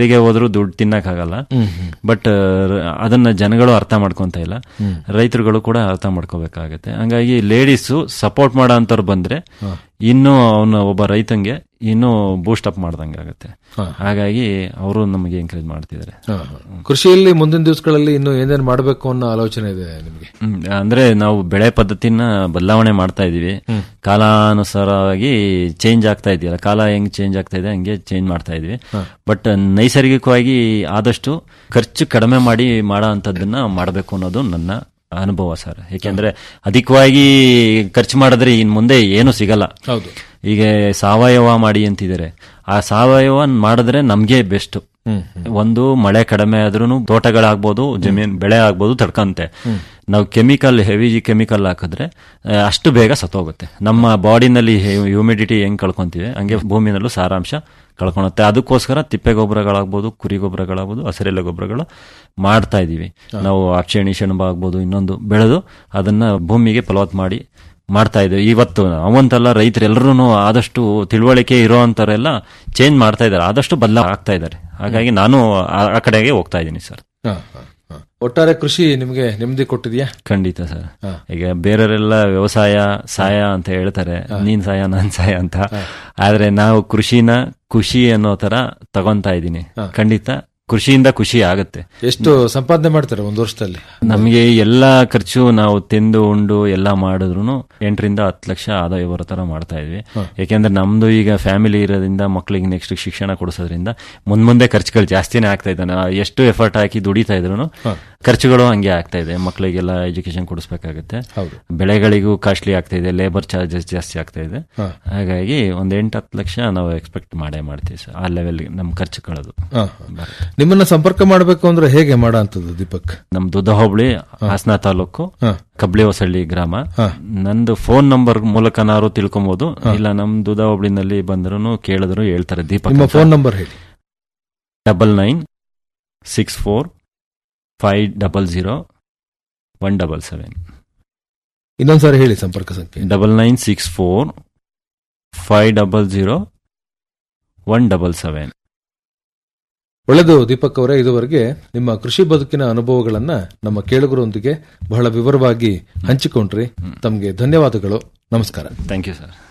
S4: ಎಲ್ಲಿಗೆ ಹೋದ್ರು ದುಡ್ಡು ತಿನ್ನಕ್ಕಾಗಲ್ಲ ಬಟ್ ಅದನ್ನ ಜನಗಳು ಅರ್ಥ ಮಾಡ್ಕೊಂತ ಇಲ್ಲ ರೈತರುಗಳು ಕೂಡ ಅರ್ಥ ಮಾಡ್ಕೋಬೇಕಾಗತ್ತೆ ಹಂಗಾಗಿ ಲೇಡೀಸು ಸಪೋರ್ಟ್ ಮಾಡೋ ಅಂತವ್ರು ಬಂದ್ರೆ ಇನ್ನೂ ಅವನ ಒಬ್ಬ ರೈತಂಗೆ ಇನ್ನೂ ಬೂಸ್ಟ್ ಅಪ್ ಮಾಡ್ದಂಗೆ ಆಗುತ್ತೆ ಹಾಗಾಗಿ ಅವರು ನಮಗೆ ಎಂಕರೇಜ್ ಮಾಡ್ತಿದ್ದಾರೆ
S3: ಹಾ, ಹಾ. ಕೃಷಿಯಲ್ಲಿ ಮುಂದಿನ ದಿವಸಗಳಲ್ಲಿ ಇನ್ನು ಏನೇನ್ ಮಾಡಬೇಕು ಅನ್ನೋ ಆಲೋಚನೆ ಇದೆ ನಿಮಗೆ
S4: ಹ್ಮ್, ಅಂದ್ರೆ ನಾವು ಬೆಳೆ ಪದ್ಧತಿನ ಬದಲಾವಣೆ ಮಾಡ್ತಾ ಇದೀವಿ ಕಾಲಾನುಸಾರವಾಗಿ ಚೇಂಜ್ ಆಗ್ತಾ ಇದೆಯಲ್ಲ ಕಾಲ ಹೆಂಗ್ ಚೇಂಜ್ ಆಗ್ತಾ ಇದೆ ಹಂಗೆ ಚೇಂಜ್ ಮಾಡ್ತಾ ಇದೀವಿ ಬಟ್ ನೈಸರ್ಗಿಕವಾಗಿ ಆದಷ್ಟು ಖರ್ಚು ಕಡಿಮೆ ಮಾಡಿ ಮಾಡೋ ಅಂಥದ್ದನ್ನ ಮಾಡಬೇಕು ಅನ್ನೋದು ನನ್ನ ಅನುಭವ ಸರ್ ಯಾಕೆಂದ್ರೆ ಅಧಿಕವಾಗಿ ಖರ್ಚು ಮಾಡಿದ್ರೆ ಇನ್ ಮುಂದೆ ಏನು ಸಿಗಲ್ಲ
S3: ಹೌದು
S4: ಈಗ ಸಾವಯವ ಮಾಡಿ ಅಂತಿದ್ದಾರೆ ಆ ಸಾವಯವ ಮಾಡಿದ್ರೆ ನಮ್ಗೆ ಬೆಸ್ಟ್ ಒಂದು ಮಳೆ ಕಡಿಮೆ ಆದ್ರೂ ತೋಟಗಳಾಗ್ಬೋದು ಜಮೀನ್ ಬೆಳೆ ಆಗ್ಬೋದು ತಡ್ಕಂತೆ ನಾವು ಕೆಮಿಕಲ್ ಹೆವಿ ಕೆಮಿಕಲ್ ಹಾಕಿದ್ರೆ ಆ, ಅಷ್ಟು ಬೇಗ ಸತ್ತೋಗುತ್ತೆ ನಮ್ಮ ಬಾಡಿನಲ್ಲಿ ಹ್ಯೂಮಿಡಿಟಿ ಹೆಂಗ್ ಕಳ್ಕೊಂತೀವಿ ಹಂಗೆ ಭೂಮಿನಲ್ಲೂ ಸಾರಾಂಶ ಕಳ್ಕೊಳುತ್ತೆ ಅದಕ್ಕೋಸ್ಕರ ತಿಪ್ಪೆ ಗೊಬ್ಬರಗಳಾಗ್ಬೋದು ಕುರಿ ಗೊಬ್ಬರಗಳಾಗ್ಬೋದು ಹಸಿರೆಲೆ ಗೊಬ್ಬರಗಳು ಮಾಡ್ತಾ ಇದೀವಿ ನಾವು ಅಕ್ಷೇಣಿ ಸೆಣಬ ಆಗ್ಬೋದು ಇನ್ನೊಂದು ಬೆಳೆದು ಅದನ್ನ ಭೂಮಿಗೆ ಫಲವತ್ ಮಾಡಿ ಮಾಡ್ತಾ ಇದ್ದೇವೆ ಇವತ್ತು ಅವಂತೆಲ್ಲ ರೈತರೆಲ್ಲರೂ ಆದಷ್ಟು ತಿಳುವಳಿಕೆ ಇರೋವಂಥವರೆಲ್ಲ ಚೇಂಜ್ ಮಾಡ್ತಾ ಇದ್ದಾರೆ ಆದಷ್ಟು ಬದಲ ಆಗ್ತಾ ಇದ್ದಾರೆ ಹಾಗಾಗಿ ನಾನು ಆ- ಆ ಕಡೆಗೆ ಹೋಗ್ತಾ ಇದ್ದೀನಿ ಸರ್
S3: ಹಾ, ಹಾ, ಹಾ. ಒಟ್ಟಾರೆ ಕೃಷಿ ನಿಮಗೆ ನೆಮ್ಮದಿ ಕೊಟ್ಟಿದ್ಯಾ
S4: ಖಂಡಿತ ಸರ್ ಈಗ ಬೇರೆಯವರೆಲ್ಲ ವ್ಯವಸಾಯ ಸಾಯ ಅಂತ ಹೇಳ್ತಾರೆ ನೀನ್ ಸಾಯ ನಾನ್ ಸಾಯ ಅಂತ ಆದ್ರೆ ನಾವು ಕೃಷಿನ ಖುಷಿ ಅನ್ನೋ ತರ ತಗೊಂತಾ ಇದ್ದೀನಿ ಖಂಡಿತ ಕೃಷಿಯಿಂದ ಖುಷಿ ಆಗುತ್ತೆ
S3: ಎಷ್ಟು ಸಂಪಾದನೆ ಮಾಡ್ತಾರೆ ಒಂದು ವರ್ಷದಲ್ಲಿ
S4: ನಮಗೆ ಎಲ್ಲಾ ಖರ್ಚು ನಾವು ತಿಂದು ಉಂಡು ಎಲ್ಲ ಮಾಡಿದ್ರು ಎಂಟರಿಂದ ಹತ್ತು ಲಕ್ಷ ಆದಾಯ ಬರೋ ತರ ಮಾಡ್ತಾ ಇದ್ವಿ ಯಾಕೆಂದ್ರೆ ನಮ್ದು ಈಗ ಫ್ಯಾಮಿಲಿ ಇರೋದ್ರಿಂದ ಮಕ್ಳಿಗೆ ನೆಕ್ಸ್ಟ್ ಶಿಕ್ಷಣ ಕೊಡಿಸೋದ್ರಿಂದ ಮುಂದ್ ಮುಂದೆ ಖರ್ಚುಗಳು ಜಾಸ್ತಿನೇ ಆಗ್ತಾ ಇದೆ ನಾವು ಎಷ್ಟು ಎಫರ್ಟ್ ಹಾಕಿ ದುಡಿತಾ ಇದ್ರು ಖರ್ಚುಗಳು ಹಂಗೆ ಆಗ್ತಾ ಇದೆ ಮಕ್ಕಳಿಗೆಲ್ಲ ಎಜುಕೇಶನ್ ಕೊಡಿಸ್ಬೇಕಾಗುತ್ತೆ
S3: ಹೌದು.
S4: ಬೆಳೆಗಳಿಗೂ ಕಾಸ್ಟ್ಲಿ ಆಗ್ತಾ ಇದೆ ಲೇಬರ್ ಚಾರ್ಜಸ್ ಜಾಸ್ತಿ ಆಗ್ತಾ ಇದೆ ಹಾಗಾಗಿ ಒಂದ್ ಎಂಟು ಹತ್ತು ಲಕ್ಷ ನಾವು ಎಕ್ಸ್ಪೆಕ್ಟ್ ಮಾಡೇ ಮಾಡ್ತೀವಿ ಸರ್ ಆ ಲೆವೆಲ್ ನಮ್ ಖರ್ಚುಗಳದು
S3: ಹಾ, ಹಾ. ನಿಮ್ಮನ್ನ ಸಂಪರ್ಕ ಮಾಡಬೇಕು ಅಂದ್ರೆ ಹೇಗೆ ಮಾಡೋ ಅಂತದ್ದು ದೀಪಕ್
S4: ನಮ್ ದುದ್ದ ಹೋಬಳಿ ಹಾಸನ ತಾಲೂಕು
S3: ಹಾ.
S4: ಕಬ್ಳಿ ಹೊಸಳ್ಳಿ ಗ್ರಾಮ ನಂದು ಫೋನ್ ನಂಬರ್ ಮೂಲಕನಾರು ತಿಳ್ಕೊಬಹುದು ಇಲ್ಲ ನಮ್ ದುದ ಹೋಬಳಿನಲ್ಲಿ ಬಂದ್ರು ಕೇಳಿದ್ರು ಹೇಳ್ತಾರೆ ದೀಪಕ್
S3: ನಿಮ್ಮ ಫೋನ್ ನಂಬರ್ ಹೇಳಿ
S4: double nine six four five double zero one double seven
S3: ಇನ್ನೊಂದ್ಸಾರಿ ಹೇಳಿ ಸಂಪರ್ಕ ಸಂಖ್ಯೆ
S4: double nine six four five double zero one double seven
S3: ಒಳ್ಳೆದು ದೀಪಕ್ ಅವರೇ ಇದುವರೆಗೆ ನಿಮ್ಮ ಕೃಷಿ ಬದುಕಿನ ಅನುಭವಗಳನ್ನ ನಮ್ಮ ಕೇಳುಗರೊಂದಿಗೆ ಬಹಳ ವಿವರವಾಗಿ ಹಂಚಿಕೊಂಡ್ರಿ ತಮಗೆ ಧನ್ಯವಾದಗಳು ನಮಸ್ಕಾರ
S4: ಥ್ಯಾಂಕ್ ಯು ಸರ್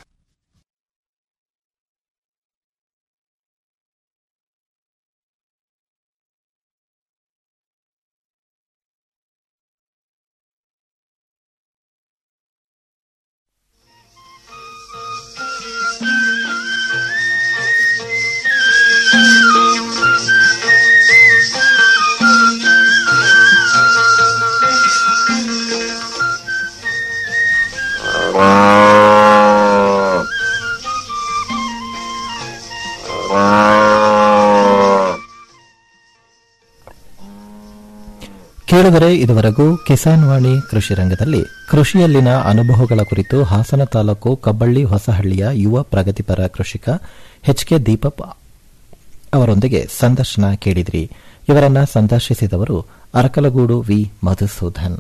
S2: ಕೇಳಿದರೆ ಇದುವರೆಗೂ ಕಿಸಾನ್ ವಾಣಿ ಕೃಷಿ ರಂಗದಲ್ಲಿ ಕೃಷಿಯಲ್ಲಿನ ಅನುಭವಗಳ ಕುರಿತು ಹಾಸನ ತಾಲೂಕು ಕಬ್ಬಳ್ಳಿ ಹೊಸಹಳ್ಳಿಯ ಯುವ ಪ್ರಗತಿಪರ ಕೃಷಿಕ ಎಚ್ ಕೆ ದೀಪಪ್ ಅವರೊಂದಿಗೆ ಸಂದರ್ಶನ ಕೇಳಿದ್ರಿ ಇವರನ್ನ ಸಂದರ್ಶಿಸಿದವರು ಅರಕಲಗೂಡು ವಿ ಮಧುಸೂದನ್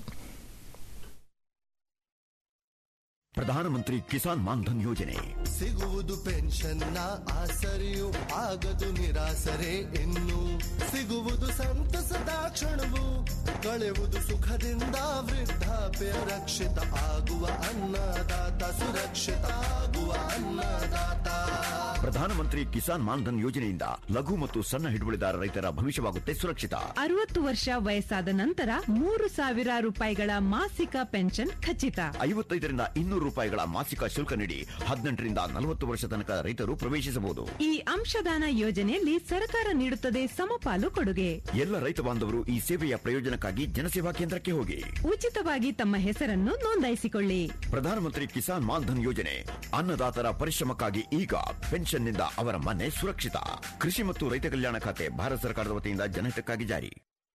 S5: ಪ್ರಧಾನಮಂತ್ರಿ ಕಿಸಾನ್ ಮಾನ್ಧನ್ ಯೋಜನೆ
S6: ಸಿಗುವುದು ಪೆನ್ಷನ್ನ ಆಸರೆಯು ಆಗದು ನಿರಾಸರೆ ಇನ್ನು ಸಿಗುವುದು ಸಂತಸದ ಕ್ಷಣವು ಕಳೆವುದು ಸುಖದಿಂದ ವೃದ್ಧಾಪ್ಯ ರಕ್ಷಿತ ಆಗುವ ಅನ್ನದಾತ ಸುರಕ್ಷಿತ ಆಗುವ ಅನ್ನದಾತ
S5: ಪ್ರಧಾನಮಂತ್ರಿ ಕಿಸಾನ್ ಮಾನ್ಧನ್ ಯೋಜನೆಯಿಂದ ಲಘು ಮತ್ತು ಸಣ್ಣ ಹಿಡುವಳಿದಾರ ರೈತರ ಭವಿಷ್ಯವಾಗುತ್ತೆ ಸುರಕ್ಷಿತ
S7: ಅರವತ್ತು ವರ್ಷ ವಯಸ್ಸಾದ ನಂತರ ಮೂರು ಸಾವಿರ ರೂಪಾಯಿಗಳ ಮಾಸಿಕ ಪೆನ್ಷನ್ ಖಚಿತ
S5: ಐವತ್ತೈದರಿಂದ ಇನ್ನೂರು ರೂಪಾಯಿಗಳ ಮಾಸಿಕ ಶುಲ್ಕ ನೀಡಿ ಹದಿನೆಂಟರಿಂದ ನಲವತ್ತು ವರ್ಷ ತನಕ ರೈತರು ಪ್ರವೇಶಿಸಬಹುದು
S7: ಈ ಅಂಶದಾನ ಯೋಜನೆಯಲ್ಲಿ ಸರ್ಕಾರ ನೀಡುತ್ತದೆ ಸಮಪಾಲು ಕೊಡುಗೆ
S5: ಎಲ್ಲ ರೈತ ಬಾಂಧವರು ಈ ಸೇವೆಯ ಪ್ರಯೋಜನಕ್ಕಾಗಿ ಜನಸೇವಾ ಕೇಂದ್ರಕ್ಕೆ ಹೋಗಿ
S7: ಉಚಿತವಾಗಿ ತಮ್ಮ ಹೆಸರನ್ನು ನೋಂದಾಯಿಸಿಕೊಳ್ಳಿ
S5: ಪ್ರಧಾನಮಂತ್ರಿ ಕಿಸಾನ್ ಮಾನ್ಧನ್ ಯೋಜನೆ ಅನ್ನದಾತರ ಪರಿಶ್ರಮಕ್ಕಾಗಿ ಈಗ ಪೆನ್ಷನ್ನಿಂದ ಅವರ ಮನೆ ಸುರಕ್ಷಿತ ಕೃಷಿ ಮತ್ತು ರೈತ ಕಲ್ಯಾಣ ಖಾತೆ ಭಾರತ ಸರ್ಕಾರದ ವತಿಯಿಂದ ಜನಹಿತಕ್ಕಾಗಿ ಜಾರಿ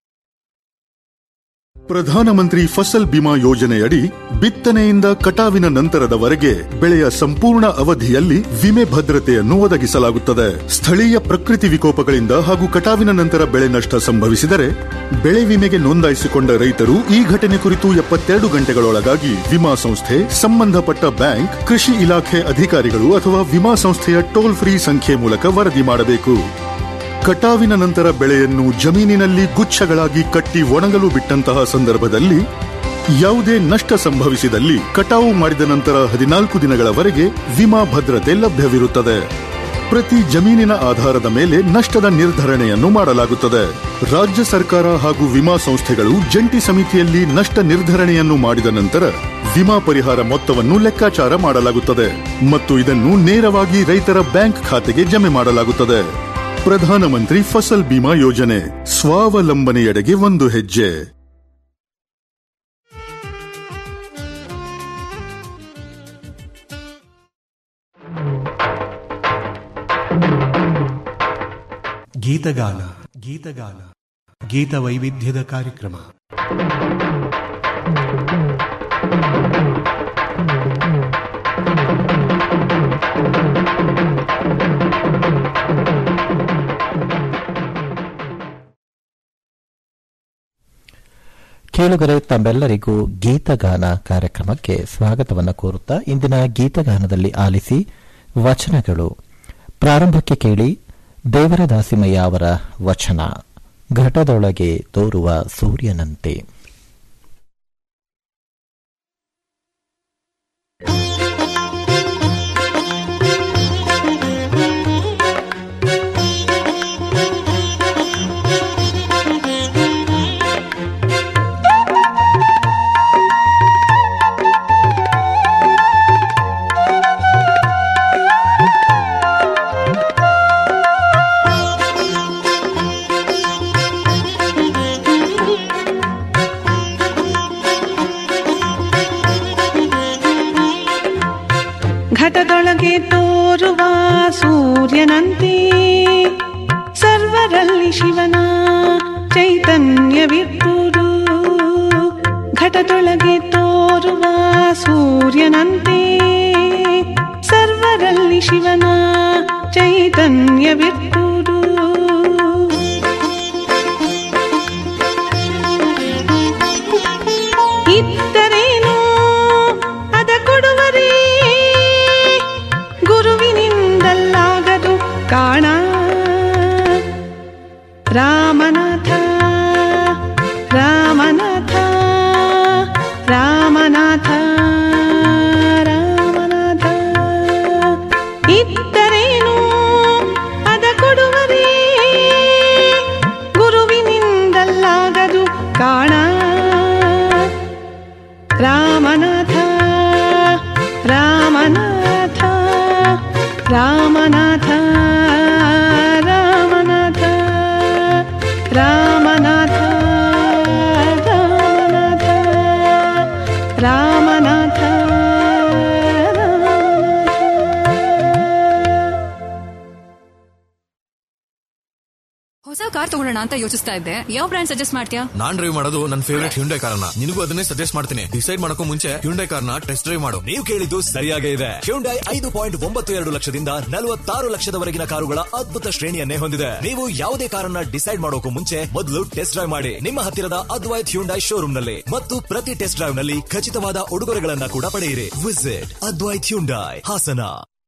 S8: ಪ್ರಧಾನಮಂತ್ರಿ ಫಸಲ್ ಬಿಮಾ ಯೋಜನೆಯಡಿ ಬಿತ್ತನೆಯಿಂದ ಕಟಾವಿನ ನಂತರದವರೆಗೆ ಬೆಳೆಯ ಸಂಪೂರ್ಣ ಅವಧಿಯಲ್ಲಿ ವಿಮೆ ಭದ್ರತೆಯನ್ನು ಒದಗಿಸಲಾಗುತ್ತದೆ ಸ್ಥಳೀಯ ಪ್ರಕೃತಿ ವಿಕೋಪಗಳಿಂದ ಹಾಗೂ ಕಟಾವಿನ ನಂತರ ಬೆಳೆ ನಷ್ಟ ಸಂಭವಿಸಿದರೆ ಬೆಳೆ ವಿಮೆಗೆ ನೋಂದಾಯಿಸಿಕೊಂಡ ರೈತರು ಈ ಘಟನೆ ಕುರಿತು ಎಪ್ಪತ್ತೆರಡು ಗಂಟೆಗಳೊಳಗಾಗಿ ವಿಮಾ ಸಂಸ್ಥೆ ಸಂಬಂಧಪಟ್ಟ ಬ್ಯಾಂಕ್ ಕೃಷಿ ಇಲಾಖೆ ಅಧಿಕಾರಿಗಳು ಅಥವಾ ವಿಮಾ ಸಂಸ್ಥೆಯ ಟೋಲ್ ಫ್ರೀ ಸಂಖ್ಯೆ ಮೂಲಕ ವರದಿ ಮಾಡಬೇಕು ಕಟಾವಿನ ನಂತರ ಬೆಳೆಯನ್ನು ಜಮೀನಿನಲ್ಲಿ ಗುಚ್ಛಗಳಾಗಿ ಕಟ್ಟಿ ಒಣಗಲು ಬಿಟ್ಟಂತಹ ಸಂದರ್ಭದಲ್ಲಿ ಯಾವುದೇ ನಷ್ಟ ಸಂಭವಿಸಿದಲ್ಲಿ ಕಟಾವು ಮಾಡಿದ ನಂತರ ಹದಿನಾಲ್ಕು ದಿನಗಳವರೆಗೆ ವಿಮಾ ಭದ್ರತೆ ಲಭ್ಯವಿರುತ್ತದೆ ಪ್ರತಿ ಜಮೀನಿನ ಆಧಾರದ ಮೇಲೆ ನಷ್ಟದ ನಿರ್ಧರಣೆಯನ್ನು ಮಾಡಲಾಗುತ್ತದೆ ರಾಜ್ಯ ಸರ್ಕಾರ ಹಾಗೂ ವಿಮಾ ಸಂಸ್ಥೆಗಳು ಜಂಟಿ ಸಮಿತಿಯಲ್ಲಿ ನಷ್ಟ ನಿರ್ಧರಣೆಯನ್ನು ಮಾಡಿದ ನಂತರ ವಿಮಾ ಪರಿಹಾರ ಮೊತ್ತವನ್ನು ಲೆಕ್ಕಾಚಾರ ಮಾಡಲಾಗುತ್ತದೆ ಮತ್ತು ಇದನ್ನು ನೇರವಾಗಿ ರೈತರ ಬ್ಯಾಂಕ್ ಖಾತೆಗೆ ಜಮೆ ಮಾಡಲಾಗುತ್ತದೆ ಪ್ರಧಾನಮಂತ್ರಿ ಫಸಲ್ ಬಿಮಾ ಯೋಜನೆ ಸ್ವಾವಲಂಬನೆಯೆಡೆಗೆ ಒಂದು ಹೆಜ್ಜೆ
S9: ಗೀತಗಾನ ಗೀತಗಾನ ಗೀತ ವೈವಿಧ್ಯದ ಕಾರ್ಯಕ್ರಮ
S2: ಕೇಳುಗರೆ ತಮ್ಮೆಲ್ಲರಿಗೂ ಗೀತಗಾನ ಕಾರ್ಯಕ್ರಮಕ್ಕೆ ಸ್ವಾಗತವನ್ನು ಕೋರುತ್ತಾ ಇಂದಿನ ಗೀತಗಾನದಲ್ಲಿ ಆಲಿಸಿ ವಚನಗಳು ಪ್ರಾರಂಭಕ್ಕೆ ಕೇಳಿ ದೇವರ ದಾಸಿಮಯ್ಯ ಅವರ ವಚನ ಘಟದೊಳಗೆ ತೋರುವ ಸೂರ್ಯನಂತೆ
S10: ಘಟದೊಳಗೆ ತೋರುವ ಸೂರ್ಯನಂತೆ ಸರ್ವರಲ್ಲಿ ಶಿವನ ಚೈತನ್ಯವಿರುವುದು ಘಟದೊಳಗೆ ತೋರುವ ಸೂರ್ಯನಂತೆ ಸರ್ವರಲ್ಲಿ ಶಿವನ ಚೈತನ್ಯವಿರುವುದು ಇದ್ದರೇನು ಅದ ಕೊಡುವರೇ ಗುರುವಿನಿಂದಲ್ಲಾಗದು ಕಾಣ ರಾಮನಾಥ ರಾಮನಾಥ ರಾಮನಾಥ ರಾಮನಾಥ ಇದ್ದರೇನು ಅದ ಕೊಡುವರೇ ಗುರುವಿನಿಂದಲ್ಲಾಗದು ಕಾಣ ರಾಮನಾಥ ರಾಮನಾಥ ರಾಮನಾಥ ರಾಮನಾಥ ರಾಮನಾಥ ರಾಮನಾಥ ರಾಮನಾಥ
S11: ಹೊಸ ಕಾರ್ ತಗೊಳ್ಳೋಣ ಅಂತ ಯೋಚಿಸ್ತಾ ಇದ್ದೆ ಯಾವ ಬ್ರ್ಯಾಂಡ್ ಸಜೆಸ್ಟ್ ಮಾಡ್ತೀಯಾ
S12: ನಾನ್ ಡ್ರೈವ್ ಮಾಡೋದು ನನ್ನ ಫೇವರೇಟ್ ಹ್ಯುಂಡೈ ಕಾರ್ನ ನಿನಗೂ ಅದನ್ನೇ ಸಜೆಸ್ಟ್ ಮಾಡ್ತೀನಿ ಡಿಸೈಡ್ ಮಾಡಕ್ಕೂ ಮುಂಚೆ ಹ್ಯುಂಡೈ ಕಾರ್ನ ಟೆಸ್ಟ್ ಡ್ರೈವ್ ಮಾಡು
S13: ನೀವು ಕೇಳಿದ್ದು ಸರಿಯಾಗೇ ಇದೆ ಹ್ಯುಂಡೈ ಐದು ಪಾಯಿಂಟ್ ಒಂಬತ್ತು ಎರಡು ಲಕ್ಷದಿಂದ ನಲವತ್ತಾರು ಲಕ್ಷದವರೆಗಿನ ಕಾರುಗಳ ಅದ್ಭುತ ಶ್ರೇಣಿಯನ್ನೇ ಹೊಂದಿದೆ ನೀವು ಯಾವುದೇ ಕಾರನ್ನ ಡಿಸೈಡ್ ಮಾಡೋಕು ಮುಂಚೆ ಮೊದಲು ಟೆಸ್ಟ್ ಡ್ರೈವ್ ಮಾಡಿ ನಿಮ್ಮ ಹತ್ತಿರದ ಅದ್ವೈತ್ ಹ್ಯುಂಡೈ ಶೋರೂಮ್ ನಲ್ಲಿ ಮತ್ತು ಪ್ರತಿ ಟೆಸ್ಟ್ ಡ್ರೈವ್ ನಲ್ಲಿ ಖಚಿತವಾದ ಉಡುಗೊರೆಗಳನ್ನ ಕೂಡ ಪಡೆಯಿರಿ ವಿಸಿಟ್ ಅದ್ವೈತ್ ಹ್ಯುಂಡೈ ಹಾಸನ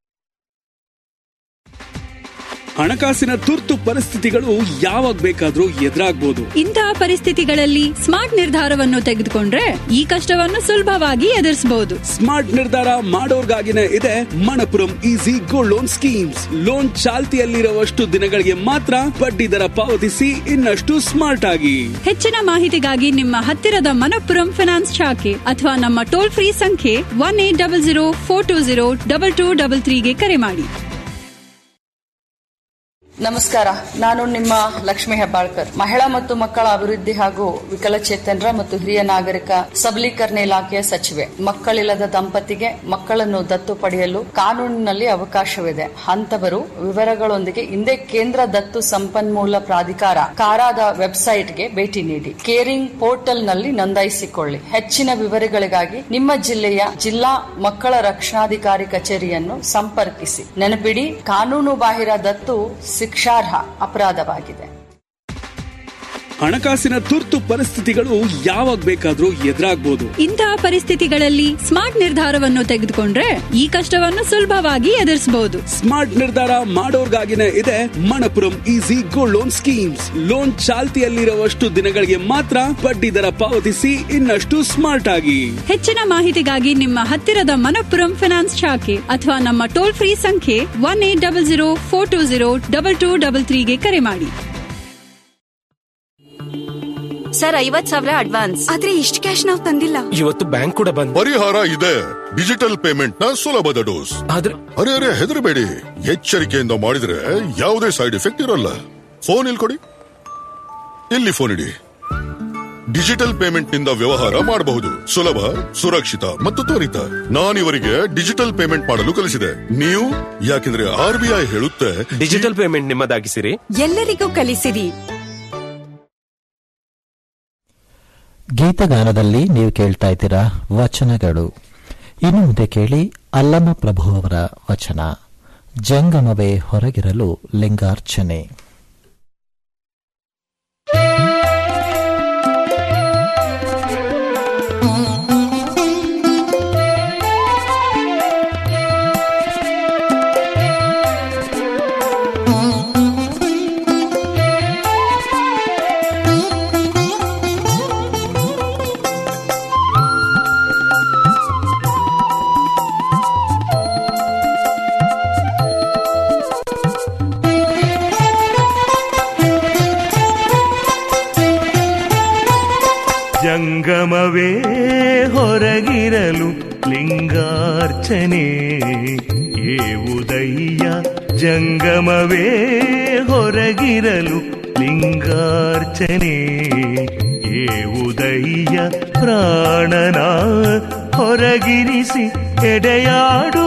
S14: ಹಣಕಾಸಿನ ತುರ್ತು ಪರಿಸ್ಥಿತಿಗಳು ಯಾವಾಗ ಬೇಕಾದ್ರೂ ಎದುರಾಗ್ಬೋದು
S15: ಇಂತಹ ಪರಿಸ್ಥಿತಿಗಳಲ್ಲಿ ಸ್ಮಾರ್ಟ್ ನಿರ್ಧಾರವನ್ನು ತೆಗೆದುಕೊಂಡ್ರೆ ಈ ಕಷ್ಟವನ್ನು ಸುಲಭವಾಗಿ ಎದುರಿಸಬಹುದು
S14: ಸ್ಮಾರ್ಟ್ ನಿರ್ಧಾರ ಮಾಡೋರ್ಗಾಗಿನೇ ಇದೆ Manappuram easy gold loan schemes loan ಚಾಲ್ತಿಯಲ್ಲಿರುವಷ್ಟು ದಿನಗಳಿಗೆ ಮಾತ್ರ ಬಡ್ಡಿ ದರ ಪಾವತಿಸಿ ಇನ್ನಷ್ಟು ಸ್ಮಾರ್ಟ್ ಆಗಿ
S15: ಹೆಚ್ಚಿನ ಮಾಹಿತಿಗಾಗಿ ನಿಮ್ಮ ಹತ್ತಿರದ ಮನಪ್ಪುರಂ ಫಿನಾನ್ಸ್ ಶಾಖೆ ಅಥವಾ ನಮ್ಮ ಟೋಲ್ ಫ್ರೀ ಸಂಖ್ಯೆ one eight double zero four two zero double two double ತ್ರೀಗೆ ಕರೆ ಮಾಡಿ
S16: ನಮಸ್ಕಾರ ನಾನು ನಿಮ್ಮ ಲಕ್ಷ್ಮಿ ಹೆಬ್ಬಾಳ್ಕರ್ ಮಹಿಳಾ ಮತ್ತು ಮಕ್ಕಳ ಅಭಿವೃದ್ಧಿ ಹಾಗೂ ವಿಕಲಚೇತನರ ಮತ್ತು ಹಿರಿಯ ನಾಗರಿಕ ಸಬಲೀಕರಣ ಇಲಾಖೆಯ ಸಚಿವೆ ಮಕ್ಕಳಿಲ್ಲದ ದಂಪತಿಗೆ ಮಕ್ಕಳನ್ನು ದತ್ತು ಪಡೆಯಲು ಕಾನೂನಿನಲ್ಲಿ ಅವಕಾಶವಿದೆ ಅಂತವರು ವಿವರಗಳೊಂದಿಗೆ ಹಿಂದೆ ಕೇಂದ್ರ ದತ್ತು ಸಂಪನ್ಮೂಲ ಪ್ರಾಧಿಕಾರ ಕಾರಾದ ವೆಬ್ಸೈಟ್ಗೆ ಭೇಟಿ ನೀಡಿ ಕೇರಿಂಗ್ ಪೋರ್ಟಲ್ನಲ್ಲಿ ನೋಂದಾಯಿಸಿಕೊಳ್ಳಿ ಹೆಚ್ಚಿನ ವಿವರಗಳಿಗಾಗಿ ನಿಮ್ಮ ಜಿಲ್ಲೆಯ ಜಿಲ್ಲಾ ಮಕ್ಕಳ ರಕ್ಷಣಾಧಿಕಾರಿ ಕಚೇರಿಯನ್ನು ಸಂಪರ್ಕಿಸಿ ನೆನಪಿಡಿ ಕಾನೂನು ಬಾಹಿರ ದತ್ತು ಶಿಕ್ಷಾರ್ಹ ಅಪರಾಧವಾಗಿದೆ
S14: ಹಣಕಾಸಿನ ತುರ್ತು ಪರಿಸ್ಥಿತಿಗಳು ಯಾವಾಗ ಬೇಕಾದ್ರೂ ಎದುರಾಗ್ಬೋದು
S15: ಇಂತಹ ಪರಿಸ್ಥಿತಿಗಳಲ್ಲಿ ಸ್ಮಾರ್ಟ್ ನಿರ್ಧಾರವನ್ನು ತೆಗೆದುಕೊಂಡ್ರೆ ಈ ಕಷ್ಟವನ್ನು ಸುಲಭವಾಗಿ ಎದುರಿಸಬಹುದು
S14: ಸ್ಮಾರ್ಟ್ ನಿರ್ಧಾರ ಮಾಡೋರ್ಗಾಗಿನೇ ಇದೆ Manappuram easy gold loan schemes loan ಚಾಲ್ತಿಯಲ್ಲಿರುವಷ್ಟು ದಿನಗಳಿಗೆ ಮಾತ್ರ ಬಡ್ಡಿ ದರ ಪಾವತಿಸಿ ಇನ್ನಷ್ಟು ಸ್ಮಾರ್ಟ್ ಆಗಿ
S15: ಹೆಚ್ಚಿನ ಮಾಹಿತಿಗಾಗಿ ನಿಮ್ಮ ಹತ್ತಿರದ ಮನಪ್ಪುರಂ ಫಿನಾನ್ಸ್ ಶಾಖೆ ಅಥವಾ ನಮ್ಮ ಟೋಲ್ ಫ್ರೀ ಸಂಖ್ಯೆ one eight double zero four two zero double two double ತ್ರೀಗೆ ಕರೆ ಮಾಡಿ
S17: ಸರ್ ಐವತ್ ಸಾವಿರ ಅಡ್ವಾನ್ಸ್ ಆದ್ರೆ ಇಷ್ಟು ಕ್ಯಾಶ್ ನಾವು ತಂದಿಲ್ಲ
S8: ಇವತ್ತು ಬ್ಯಾಂಕ್ ಕೂಡ ಬಂದ್ ಪರಿಹಾರ ಇದೆ ಡಿಜಿಟಲ್ ಪೇಮೆಂಟ್ ನ ಸುಲಭದ ಡೋಸ್ ಆದ್ರೆ ಅರೆ ಅರೆ ಹೆದರಬೇಡಿ ಎಚ್ಚರಿಕೆಯಿಂದ ಮಾಡಿದ್ರೆ ಯಾವುದೇ ಸೈಡ್ ಎಫೆಕ್ಟ್ ಇರಲ್ಲ ಫೋನ್ ಇಲ್ಲಿ ಕೊಡಿ ಇಲ್ಲಿ ಫೋನ್ ಇಡಿ ಡಿಜಿಟಲ್ ಪೇಮೆಂಟ್ ನಿಂದ ವ್ಯವಹಾರ ಮಾಡಬಹುದು ಸುಲಭ ಸುರಕ್ಷಿತ ಮತ್ತು ತ್ವರಿತ ನಾನಿವರಿಗೆ ಡಿಜಿಟಲ್ ಪೇಮೆಂಟ್ ಮಾಡಲು ಕಲಿಸಿದೆ ನೀವು ಯಾಕೆಂದ್ರೆ ಆರ್ ಬಿ ಐ ಹೇಳುತ್ತೆ
S18: ಡಿಜಿಟಲ್ ಪೇಮೆಂಟ್ ನಿಮ್ಮದಾಗಿಸಿರಿ
S17: ಎಲ್ಲರಿಗೂ ಕಲಿಸಿರಿ
S2: ಗೀತಗಾನದಲ್ಲಿ ನೀವು ಕೇಳ್ತಾ ಇದ್ದೀರಾ ವಚನಗಳು ಇನ್ನು ಮುಂದೆ ಕೇಳಿ ಅಲ್ಲಮ ಪ್ರಭು ಅವರ ವಚನ ಜಂಗಮವೇ ಹೊರಗಿರಲು ಲಿಂಗಾರ್ಚನೆ
S19: ಜಂಗಮವೇ ಹೊರಗಿರಲು ಲಿಂಗಾರ್ಚನೆ ಏವುದಯ್ಯ ಜಂಗಮವೇ ಹೊರಗಿರಲು ಲಿಂಗಾರ್ಚನೆ ಏವುದಯ್ಯ ಪ್ರಾಣನ ಹೊರಗಿರಿಸಿ ಎಡೆಯಾಡು